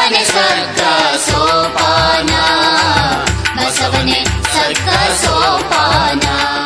ಬಸವನೆ ಸ್ವರ್ಗ ಸೋಪಾನ ಬಸವನೆ ಸ್ವರ್ಗ ಸೋಪಾನ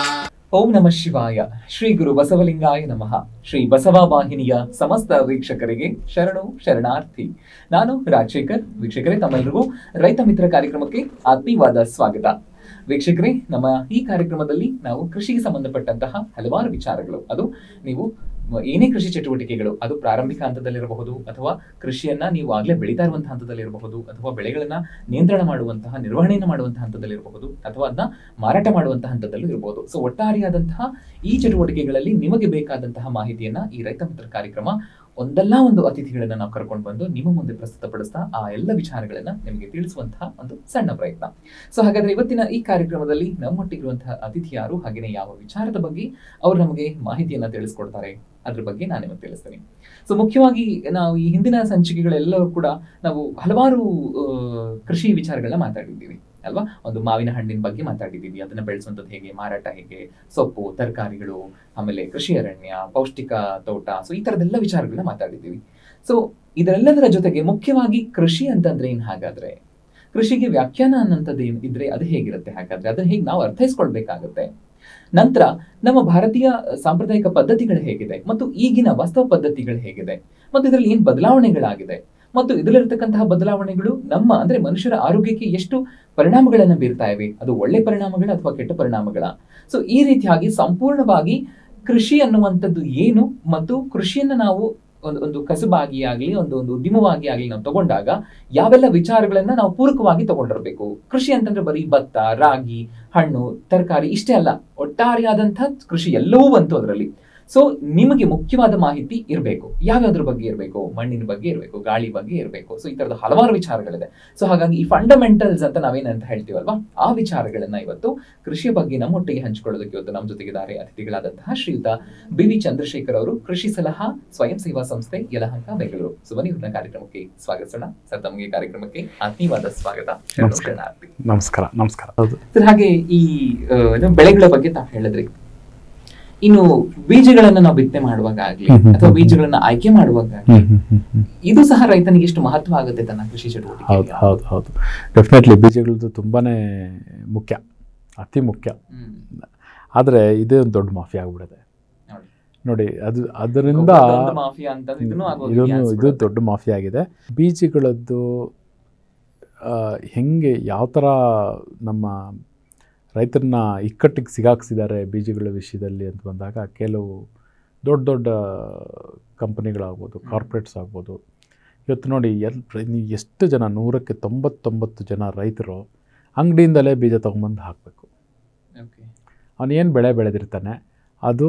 ಓಂ ನಮಃ ಶಿವಾಯ ಶ್ರೀ ಗುರು ಬಸವಲಿಂಗಾಯ ನಮಃ ಶ್ರೀ ಬಸವ ವಾಹಿನಿಯ ಸಮಸ್ತ ವೀಕ್ಷಕರಿಗೆ ಶರಣು ಶರಣಾರ್ಥಿ ನಾನು ರಾಜಶೇಖರ್ ವೀಕ್ಷಕರೇ ತಮ್ಮೆಲ್ಲರಿಗೂ ರೈತ ಮಿತ್ರ ಕಾರ್ಯಕ್ರಮಕ್ಕೆ ಆತ್ಮೀಯವಾದ ಸ್ವಾಗತ ವೀಕ್ಷಕರೇ ನಮ್ಮ ಈ ಕಾರ್ಯಕ್ರಮದಲ್ಲಿ ನಾವು ಕೃಷಿಗೆ ಸಂಬಂಧಪಟ್ಟಂತಹ ಹಲವಾರು ವಿಚಾರಗಳು ಅದು ನೀವು ಏನೇ ಕೃಷಿ ಚಟುವಟಿಕೆಗಳು ಅದು ಪ್ರಾರಂಭಿಕ ಹಂತದಲ್ಲಿರಬಹುದು ಅಥವಾ ಕೃಷಿಯನ್ನ ನೀವು ಆಗ್ಲೇ ಬೆಳೀತಾ ಇರುವಂತಹ ಹಂತದಲ್ಲಿರಬಹುದು ಅಥವಾ ಬೆಳೆಗಳನ್ನ ನಿಯಂತ್ರಣ ಮಾಡುವಂತಹ ನಿರ್ವಹಣೆಯನ್ನು ಮಾಡುವಂತಹ ಹಂತದಲ್ಲಿರಬಹುದು ಅಥವಾ ಅದನ್ನ ಮಾರಾಟ ಮಾಡುವಂತಹ ಹಂತದಲ್ಲೂ ಇರಬಹುದು ಸೊ ಒಟ್ಟಾರೆಯಾದಂತಹ ಈ ಚಟುವಟಿಕೆಗಳಲ್ಲಿ ನಿಮಗೆ ಬೇಕಾದಂತಹ ಮಾಹಿತಿಯನ್ನ ಈ ರೈತ ಮಿತ್ರ ಕಾರ್ಯಕ್ರಮ ಒಂದಲ್ಲ ಒಂದು ಅತಿಥಿಗಳನ್ನ ನಾವು ಕರ್ಕೊಂಡು ಬಂದು ನಿಮ್ಮ ಮುಂದೆ ಪ್ರಸ್ತುತಪಡಿಸ್ತಾ ಆ ಎಲ್ಲ ವಿಚಾರಗಳನ್ನ ನಿಮಗೆ ತಿಳಿಸುವಂತಹ ಒಂದು ಸಣ್ಣ ಪ್ರಯತ್ನ ಸೊ ಹಾಗಾದ್ರೆ ಇವತ್ತಿನ ಈ ಕಾರ್ಯಕ್ರಮದಲ್ಲಿ ನಮ್ಮೊಟ್ಟಿಗಿರುವಂತಹ ಅತಿಥಿ ಯಾರು ಹಾಗೆಯೇ ಯಾವ ವಿಚಾರದ ಬಗ್ಗೆ ಅವರು ನಮಗೆ ಮಾಹಿತಿಯನ್ನ ತಿಳಿಸ್ಕೊಡ್ತಾರೆ ಅದ್ರ ಬಗ್ಗೆ ನಾನು ನಿಮಗೆ ತಿಳಿಸ್ತೇನೆ ಸೊ ಮುಖ್ಯವಾಗಿ ನಾವು ಈ ಹಿಂದಿನ ಸಂಚಿಕೆಗಳೆಲ್ಲವೂ ಕೂಡ ನಾವು ಹಲವಾರು ಆ, ಕೃಷಿ ವಿಚಾರಗಳನ್ನ ಮಾತಾಡಿದ್ದೀವಿ ಅಲ್ವಾ ಒಂದು ಮಾವಿನ ಹಣ್ಣಿನ ಬಗ್ಗೆ ಮಾತಾಡಿದ್ದೀವಿ ಅದನ್ನ ಬೆಳೆಸುವಂಥದ್ದು ಹೇಗೆ ಮಾರಾಟ ಹೇಗೆ ಸೊಪ್ಪು ತರಕಾರಿಗಳು ಆಮೇಲೆ ಕೃಷಿ ಅರಣ್ಯ ಪೌಷ್ಟಿಕ ತೋಟ ಸೊ ಈ ತರದೆಲ್ಲ ವಿಚಾರಗಳನ್ನ ಮಾತಾಡಿದ್ದೀವಿ ಸೊ ಇದರೆಲ್ಲದರ ಜೊತೆಗೆ ಮುಖ್ಯವಾಗಿ ಕೃಷಿ ಅಂತಂದ್ರೆ ಏನ್ ಹಾಗಾದ್ರೆ ಕೃಷಿಗೆ ವ್ಯಾಖ್ಯಾನ ಅನ್ನೋಂಥದ್ದು ಏನ್ ಇದ್ರೆ ಅದು ಹೇಗಿರುತ್ತೆ ಹಾಗಾದ್ರೆ ಅದನ್ನ ಹೇಗೆ ನಾವು ಅರ್ಥೈಸ್ಕೊಳ್ಬೇಕಾಗುತ್ತೆ ನಂತರ ನಮ್ಮ ಭಾರತೀಯ ಸಾಂಪ್ರದಾಯಿಕ ಪದ್ಧತಿಗಳು ಹೇಗಿದೆ ಮತ್ತು ಈಗಿನ ವಾಸ್ತವ ಪದ್ಧತಿಗಳು ಹೇಗಿದೆ ಮತ್ತು ಇದರಲ್ಲಿ ಏನ್ ಬದಲಾವಣೆಗಳಾಗಿದೆ ಮತ್ತು ಇದರಲ್ಲಿರ್ತಕ್ಕಂತಹ ಬದಲಾವಣೆಗಳು ನಮ್ಮ ಅಂದ್ರೆ ಮನುಷ್ಯರ ಆರೋಗ್ಯಕ್ಕೆ ಎಷ್ಟು ಪರಿಣಾಮಗಳನ್ನ ಬೀರ್ತಾ ಇವೆ ಅದು ಒಳ್ಳೆ ಪರಿಣಾಮಗಳ ಅಥವಾ ಕೆಟ್ಟ ಪರಿಣಾಮಗಳ ಸೊ ಈ ರೀತಿಯಾಗಿ ಸಂಪೂರ್ಣವಾಗಿ ಕೃಷಿ ಅನ್ನುವಂಥದ್ದು ಏನು ಮತ್ತು ಕೃಷಿಯನ್ನ ನಾವು ಒಂದು ಒಂದು ಕಸುಬಾಗಿ ಆಗ್ಲಿ ಒಂದು ಒಂದು ಉದ್ಯಮವಾಗಿ ಆಗ್ಲಿ ನಾವು ತಗೊಂಡಾಗ ಯಾವೆಲ್ಲ ವಿಚಾರಗಳನ್ನ ನಾವು ಪೂರಕವಾಗಿ ತಗೊಂಡಿರ್ಬೇಕು ಕೃಷಿ ಅಂತಂದ್ರೆ ಬರೀ ಭತ್ತ ರಾಗಿ ಹಣ್ಣು ತರಕಾರಿ ಇಷ್ಟೇ ಅಲ್ಲ ಒಟ್ಟಾರೆಯಾದಂತಹ ಕೃಷಿ ಎಲ್ಲವೂ ಬಂತು ಅದರಲ್ಲಿ ಸೊ ನಿಮಗೆ ಮುಖ್ಯವಾದ ಮಾಹಿತಿ ಇರಬೇಕು ಯಾವ್ಯಾವ್ದ್ರ ಬಗ್ಗೆ ಇರಬೇಕು ಮಣ್ಣಿನ ಬಗ್ಗೆ ಇರಬೇಕು ಗಾಳಿ ಬಗ್ಗೆ ಇರಬೇಕು ಸೊ ಈ ತರದ ಹಲವಾರು ವಿಚಾರಗಳಿದೆ ಸೊ ಹಾಗಾಗಿ ಈ ಫಂಡಮೆಂಟಲ್ಸ್ ಅಂತ ನಾವೇನಂತ ಹೇಳ್ತೀವಲ್ವಾ ಆ ವಿಚಾರಗಳನ್ನ ಇವತ್ತು ಕೃಷಿಯ ಬಗ್ಗೆ ನಮ್ಮೊಟ್ಟಿಗೆ ಹಂಚಿಕೊಳ್ಳೋದಕ್ಕೆ ಇವತ್ತು ನಮ್ಮ ಜೊತೆಗಿದ್ದಾರೆ ಅತಿಥಿಗಳಾದಂತಹ ಶ್ರೀಯುತ ಬಿ ವಿ ಚಂದ್ರಶೇಖರ್ ಅವರು ಕೃಷಿ ಸಲಹಾ ಸ್ವಯಂ ಸೇವಾ ಸಂಸ್ಥೆ ಯಲಹಂಕ ಬೆಂಗಳೂರು ಸೊ ಬನ್ನಿ ಇವ್ರನ್ನ ಕಾರ್ಯಕ್ರಮಕ್ಕೆ ಸ್ವಾಗತಿಸೋಣ ಸರ್ ತಮಗೆ ಈ ಕಾರ್ಯಕ್ರಮಕ್ಕೆ ಆತ್ಮೀಯವಾದ ಸ್ವಾಗತ ಶರಣು ನಮಸ್ಕಾರ. ಶರಣಾರ್ಥಿ ನಮಸ್ಕಾರ ನಮಸ್ಕಾರ ಹೌದು ಸರ್ ಹಾಗೆ ಈ ಆ, ಏನು ಬೆಳೆಗಳ ಬಗ್ಗೆ ತಾವು ಹೇಳಿದ್ರಿ ಇನ್ನು ಬೀಜಗಳನ್ನ ನಾವು ಬಿತ್ತನೆ ಮಾಡುವಾಗ ಆಗ್ಲಿ ಹ್ಮ್ ಹ್ಮ್ ಅಥವಾ ಹ್ಮ್. ಬೀಜಗಳನ್ನ ಆಯ್ಕೆ ಮಾಡುವಾಗ ಆಗ್ಲಿ ಹ್ಮ್, ಹ್ಮ್, ಹ್ಮ್, ಹ್ಮ್. ಇದು ಸಹ ರೈತನಿಗೆ ಎಷ್ಟು ಮಹತ್ವ ಆಗುತ್ತೆ ತನ್ನ ಕೃಷಿ ಹೌದು ಚಟುವಟಿಕೆ ಹೌದು ಹೌದು ಡೆಫಿನೆಟ್ಲಿ ಬೀಜಗಳದ್ದು ತುಂಬಾನೇ ಮುಖ್ಯ ಅತಿ ಮುಖ್ಯ ಆದರೆ ಇದೇ ಒಂದು ದೊಡ್ಡ ಮಾಫಿ ಆಗ್ಬಿಡುತ್ತೆ ನೋಡಿ ಅದು ಅದರಿಂದ ಮಾಫಿಯಾ ಅಂತ ಇದನ್ನು ಆಗೋದು ಇದೊಂದು ಇದು ಅನ್ಸ್ಬಿಡುತ್ತೆ. ದೊಡ್ಡ ಮಾಫಿ ಆಗಿದೆ ಬೀಜಗಳದ್ದು ಆ, ಹೆಂಗೆ ಯಾವ ಥರ ನಮ್ಮ ರೈತರನ್ನ ಇಕ್ಕಟ್ಟಿಗೆ ಸಿಗಾಕ್ಸಿದ್ದಾರೆ ಬೀಜಗಳ ವಿಷಯದಲ್ಲಿ ಅಂತ ಬಂದಾಗ ಕೆಲವು ದೊಡ್ಡ ದೊಡ್ಡ ಕಂಪನಿಗಳಾಗ್ಬೋದು ಕಾರ್ಪೊರೇಟ್ಸ್ ಆಗ್ಬೋದು ಇವತ್ತು ನೋಡಿ ಎಲ್ ನೀವು ಎಷ್ಟು ಜನ ನೂರಕ್ಕೆ ತೊಂಬತ್ತೊಂಬತ್ತು ಜನ ರೈತರು ಅಂಗಡಿಯಿಂದಲೇ ಬೀಜ ತೊಗೊಂಬಂದು ಹಾಕಬೇಕು Okay. ಅವನು ಏನು ಬೆಳೆ ಬೆಳೆದಿರ್ತಾನೆ ಅದು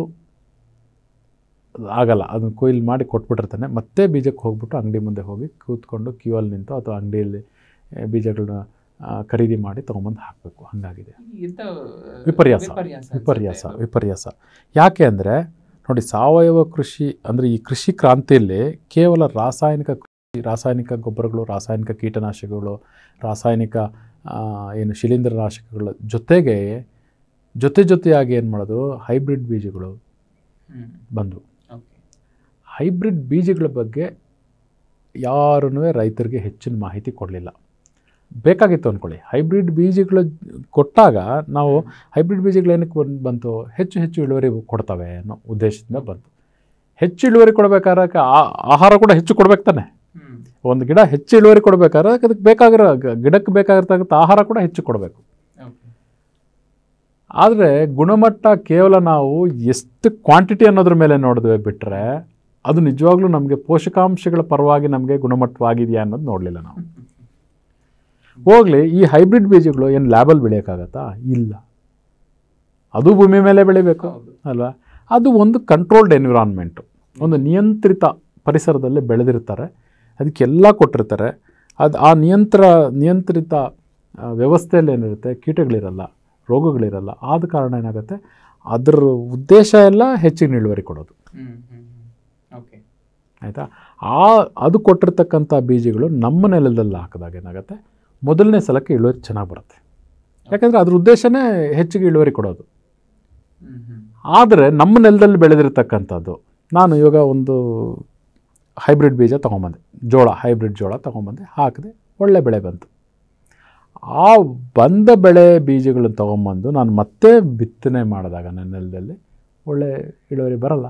ಆಗಲ್ಲ ಅದನ್ನು ಕೊಯ್ಲು ಮಾಡಿ ಕೊಟ್ಬಿಟ್ಟಿರ್ತಾನೆ ಮತ್ತೆ ಬೀಜಕ್ಕೆ ಹೋಗ್ಬಿಟ್ಟು ಅಂಗಡಿ ಮುಂದೆ ಹೋಗಿ ಕೂತ್ಕೊಂಡು ಕ್ಯೂ ಅಲ್ಲಿ ನಿಂತು ಅಥವಾ ಅಂಗಡಿಯಲ್ಲಿ ಆ, ಬೀಜಗಳನ್ನ ಆ, ಖರೀದಿ ಮಾಡಿ ತೊಗೊಂಬಂದು ಹಾಕಬೇಕು ಹಾಗಾಗಿದೆ ಎಂತ, ವಿಪರ್ಯಾಸ ವಿಪರ್ಯಾಸ ವಿಪರ್ಯಾಸ ಅನ್ಸುತ್ತೆ ಇದು. ವಿಪರ್ಯಾಸ ಯಾಕೆ ಅಂದರೆ ನೋಡಿ ಸಾವಯವ ಕೃಷಿ ಅಂದರೆ ಈ ಕೃಷಿ ಕ್ರಾಂತಿಯಲ್ಲಿ ಕೇವಲ ರಾಸಾಯನಿಕ ಕೃಷಿ ರಾಸಾಯನಿಕ ಗೊಬ್ಬರಗಳು ರಾಸಾಯನಿಕ ಕೀಟನಾಶಕಗಳು ರಾಸಾಯನಿಕ ಆ, ಏನು ಶಿಲೀಂಧ್ರನಾಶಕಗಳ ಜೊತೆಗೆ ಜೊತೆ ಜೊತೆಯಾಗಿ ಏನು ಮಾಡಿದ್ರು ಹೈಬ್ರಿಡ್ ಬೀಜಗಳು ಹ್ಮ್. ಬಂದವು Okay. ಹೈಬ್ರಿಡ್ ಬೀಜಗಳ ಬಗ್ಗೆ ಯಾರೂ ರೈತರಿಗೆ ಹೆಚ್ಚಿನ ಮಾಹಿತಿ ಕೊಡಲಿಲ್ಲ ಬೇಕಾಗಿತ್ತು ಅಂದ್ಕೊಳ್ಳಿ ಹೈಬ್ರಿಡ್ ಬೀಜಗಳು ಕೊಟ್ಟಾಗ ನಾವು ಹೈಬ್ರಿಡ್ ಬೀಜಗಳು ಏನಕ್ಕೆ ಬಂದ್- ಬಂತು ಹೆಚ್ಚು ಹೆಚ್ಚು ಇಳುವರಿ ಕೊಡ್ತವೆ ಅನ್ನೋ ಉದ್ದೇಶದಿಂದ ಬಂತು ಹೆಚ್ಚು ಇಳುವರಿ ಕೊಡಬೇಕಾದ್ರೆ ಆ- ಆಹಾರ ಕೂಡ ಹೆಚ್ಚು ಕೊಡ್ಬೇಕು ತಾನೆ ಹ್ಮ್. ಒಂದು ಗಿಡ ಹೆಚ್ಚು ಇಳುವರಿ ಕೊಡಬೇಕಾದ್ರೆ ಅದಕ್ಕೆ ಬೇಕಾಗಿರೋ ಗ- ಗಿಡಕ್ಕೆ ಬೇಕಾಗಿರ್ತಕ್ಕಂಥ ಆಹಾರ ಕೂಡ ಹೆಚ್ಚು ಕೊಡಬೇಕು Okay. ಆದರೆ ಗುಣಮಟ್ಟ ಕೇವಲ ನಾವು ಎಷ್ಟು ಕ್ವಾಂಟಿಟಿ ಅನ್ನೋದ್ರ ಮೇಲೆ ನೋಡಿದ್ವಿ ಬಿಟ್ಟರೆ ಅದು ನಿಜವಾಗ್ಲೂ ನಮಗೆ ಪೋಷಕಾಂಶಗಳ ಪರವಾಗಿ ನಮಗೆ ಗುಣಮಟ್ಟವಾಗಿದೆಯಾ ಅನ್ನೋದು ನೋಡಲಿಲ್ಲ ನಾವು ಹೋಗಲಿ ಈ ಹೈಬ್ರಿಡ್ ಬೀಜಗಳು ಏನು ಲ್ಯಾಬಲ್ಲಿ ಬೆಳೆಯೋಕ್ಕಾಗತ್ತಾ ಇಲ್ಲ ಅದು ಭೂಮಿ ಮೇಲೆ ಬೆಳಿಬೇಕು ಹೌದು. ಅಲ್ವಾ ಅದು ಒಂದು ಕಂಟ್ರೋಲ್ಡ್ ಎನ್ವಿರಾನ್ಮೆಂಟು ಒಂದು ನಿಯಂತ್ರಿತ ಪರಿಸರದಲ್ಲಿ ಬೆಳೆದಿರ್ತಾರೆ ಅದಕ್ಕೆಲ್ಲ ಕೊಟ್ಟಿರ್ತಾರೆ ಅದು ಆ ನಿಯಂತ್ರ ನಿಯಂತ್ರಿತ ಆ, ವ್ಯವಸ್ಥೆಯಲ್ಲಿ ಏನಿರುತ್ತೆ ಕೀಟಗಳಿರಲ್ಲ ರೋಗಗಳಿರಲ್ಲ ಆದ ಕಾರಣ ಏನಾಗುತ್ತೆ ಅದರ ಉದ್ದೇಶ ಎಲ್ಲ ಹೆಚ್ಚಿನ ಇಳುವರಿ ಕೊಡೋದು ಹ್ಮ್, ಹ್ಮ್, ಹ್ಮ್. Okay. ಆಯಿತಾ ಆ ಅದು ಕೊಟ್ಟಿರ್ತಕ್ಕಂಥ ಬೀಜಗಳು ನಮ್ಮ ನೆಲದಲ್ಲಿ ಹಾಕಿದಾಗ ಏನಾಗುತ್ತೆ ಮೊದಲನೇ ಸಲಕ್ಕೆ ಇಳುವರಿ ಚೆನ್ನಾಗಿ ಬರುತ್ತೆ ಯಾಕಂದರೆ ಅದ್ರ ಉದ್ದೇಶನೇ ಹೆಚ್ಚಿಗೆ ಇಳುವರಿ ಕೊಡೋದು ಹ್ಮ್, ಹ್ಮ್. ಆದರೆ ನಮ್ಮ ನೆಲದಲ್ಲಿ ಬೆಳೆದಿರ್ತಕ್ಕಂಥದ್ದು ನಾನು ಇವಾಗ ಒಂದು ಹೈಬ್ರಿಡ್ ಬೀಜ ತೊಗೊಂಬಂದೆ ಜೋಳ ಹೈಬ್ರಿಡ್ ಜೋಳ ತೊಗೊಂಬಂದೆ ಹಾಕಿದೆ ಒಳ್ಳೆ ಬೆಳೆ ಬಂತು ಆ ಬಂದ ಬೆಳೆ ಬೀಜಗಳನ್ನು ತೊಗೊಂಬಂದು ನಾನು ಮತ್ತೆ ಬಿತ್ತನೆ ಮಾಡಿದಾಗ ನನ್ನ ನೆಲದಲ್ಲಿ ಒಳ್ಳೆ ಇಳುವರಿ ಬರಲ್ಲ